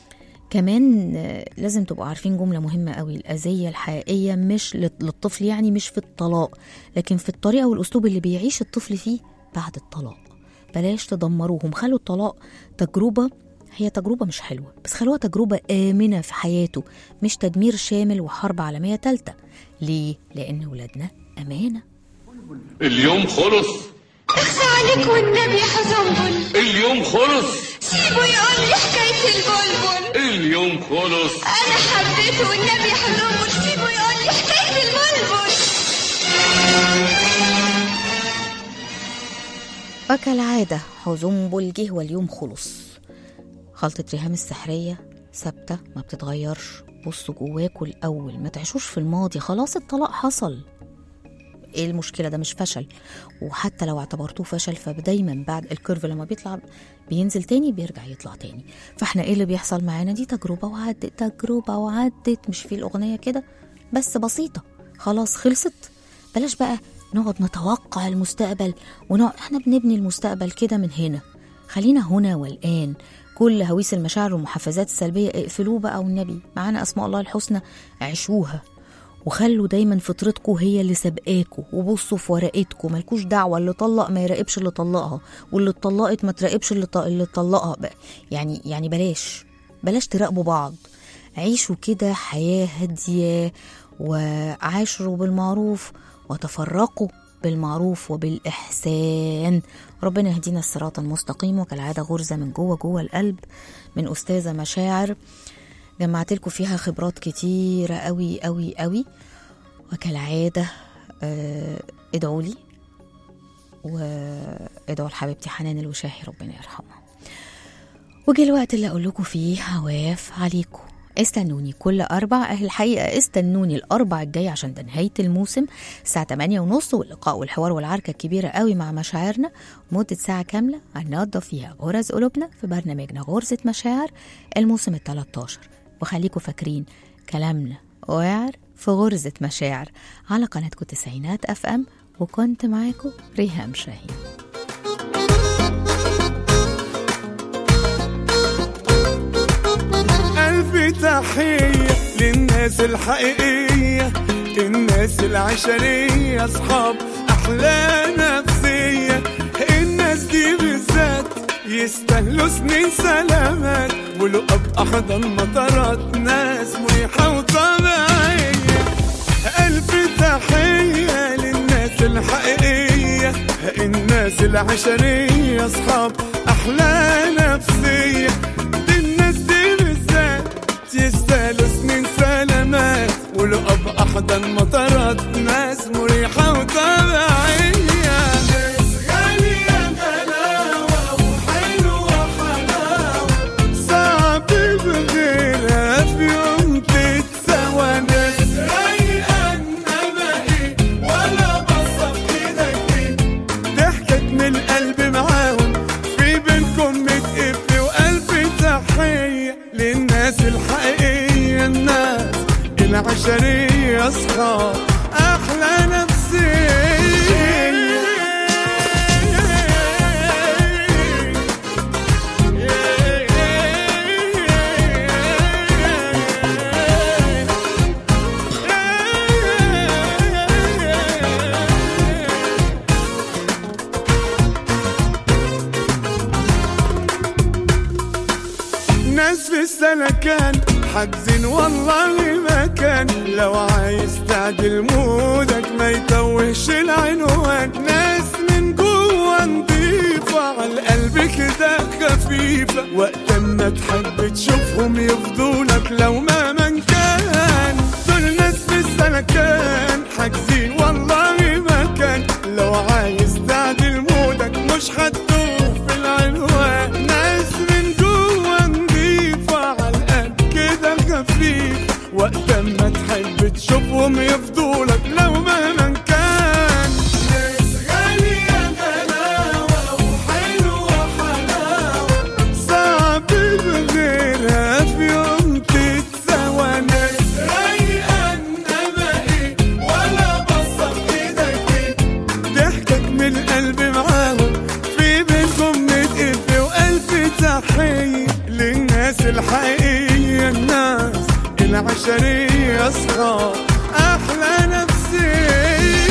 كمان آه، لازم تبقوا عارفين جملة مهمة قوي الأذية الحقيقية مش لل- للطفل يعني مش في الطلاق لكن في الطريقة والأسلوب اللي بيعيش الطفل فيه بعد الطلاق بلاش تدمروهم خلوا الطلاق تجربة هي تجربة مش حلوة بس خلوها تجربة آمنة في حياته مش تدمير شامل وحرب عالمية تالتة ليه؟ لأن ولادنا أمانة اليوم خلص اخفى عليك والنبي يا حزنبل اليوم خلص سيبه يقول لي حكاية البلبل اليوم خلص أنا حبيته والنبي يا حزنبل سيبه يقول لي حكاية البلبل وكالعادة حزنبل جه واليوم خلص خلطة ريهام السحرية ثابتة ما بتتغيرش بصوا جواكوا الأول ما تعيشوش في الماضي خلاص الطلاق حصل ايه المشكلة ده مش فشل وحتى لو اعتبرتوه فشل فدايما بعد الكيرف لما بيطلع بينزل تاني بيرجع يطلع تاني فاحنا ايه اللي بيحصل معانا دي تجربة وعدت تجربة وعدت مش في الأغنية كده بس بسيطة خلاص خلصت بلاش بقى نقعد نتوقع المستقبل ونقعد احنا بنبني المستقبل كده من هنا خلينا هنا والآن كل هويس المشاعر والمحفزات السلبية اقفلوه بقى والنبي معانا أسماء الله الحسنى عيشوها وخلوا دايما فطرتكم هي اللي سابقاكوا وبصوا في ورقتكم مالكوش دعوه اللي طلق ما يراقبش اللي طلقها واللي اتطلقت ما تراقبش اللي ط- اللي طلقها بقى. يعني يعني بلاش بلاش تراقبوا بعض عيشوا كده حياه هاديه وعاشروا بالمعروف وتفرقوا بالمعروف وبالإحسان ربنا يهدينا الصراط المستقيم وكالعادة غرزة من جوه جوه القلب من أستاذة مشاعر جمعت لكم فيها خبرات كتيرة قوي قوي قوي وكالعادة آه، ادعوا لي وادعوا لحبيبتي حنان الوشاحي ربنا يرحمها وجه الوقت اللي اقول لكم فيه هواف عليكم استنوني كل أربع الحقيقة استنوني الأربع الجاي عشان ده نهاية الموسم الساعة 8 ونص واللقاء والحوار والعركة الكبيرة قوي مع مشاعرنا مدة ساعة كاملة هننضف فيها غرز قلوبنا في برنامجنا غرزة مشاعر الموسم ال 13 وخليكم فاكرين كلامنا واعر في غرزة مشاعر على قناتكم تسعينات اف ام وكنت معاكم ريهام شاهين ألف تحية للناس الحقيقية الناس العشرية أصحاب أحلى نفسية الناس دي بالذات يستاهلوا سنين سلامات ولقب أحضن مطارات ناس مريحة وطبيعية ألف تحية للناس الحقيقية الناس العشرية أصحاب أحلى نفسية الناس دي بالذات يستاهلوا سنين سلامات ولقب أحضن مطارات ناس مريحة وطبيعية ناس غالية غلاوة ناس في السلكان حاجزين والله ما كان لو عايز تعدل مودك ما يتوهش العنوان ناس من جوه نضيفة على القلب كده خفيفة وقت ما تحب تشوفهم يفضولك لو ما من كان دول ناس في السلكان حاجزين والله ما كان لو عايز تعدل مودك مش هتدوخ في العنوان ناس من جوه نضيفة على القلب كده خفيف وقت ما تحب تشوفهم يفضولك لو مهما كان ناس غالية غلاوة وحلوة حلاوة صعب بغيرها في يوم تتسوى ناس رايقة انما ايه ولا بصة في ايدك ايه ضحكك من القلب معاهم في بينكم نتقف وألف تحية للناس الحقيقية الناس العشرية أصحاب أحلى نفسية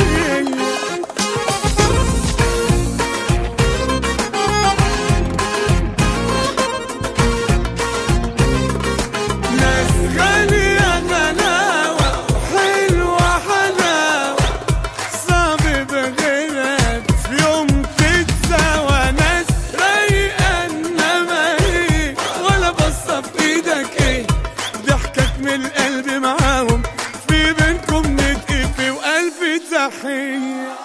ناس غالية غلاوة حلوة حلاوة صعب بغيرك في يوم تتساوى ناس رايقة انما ايه ولا بصة في ايدك ايه ضحكك من القلب معاهم في بينكم نتقفي والف تحية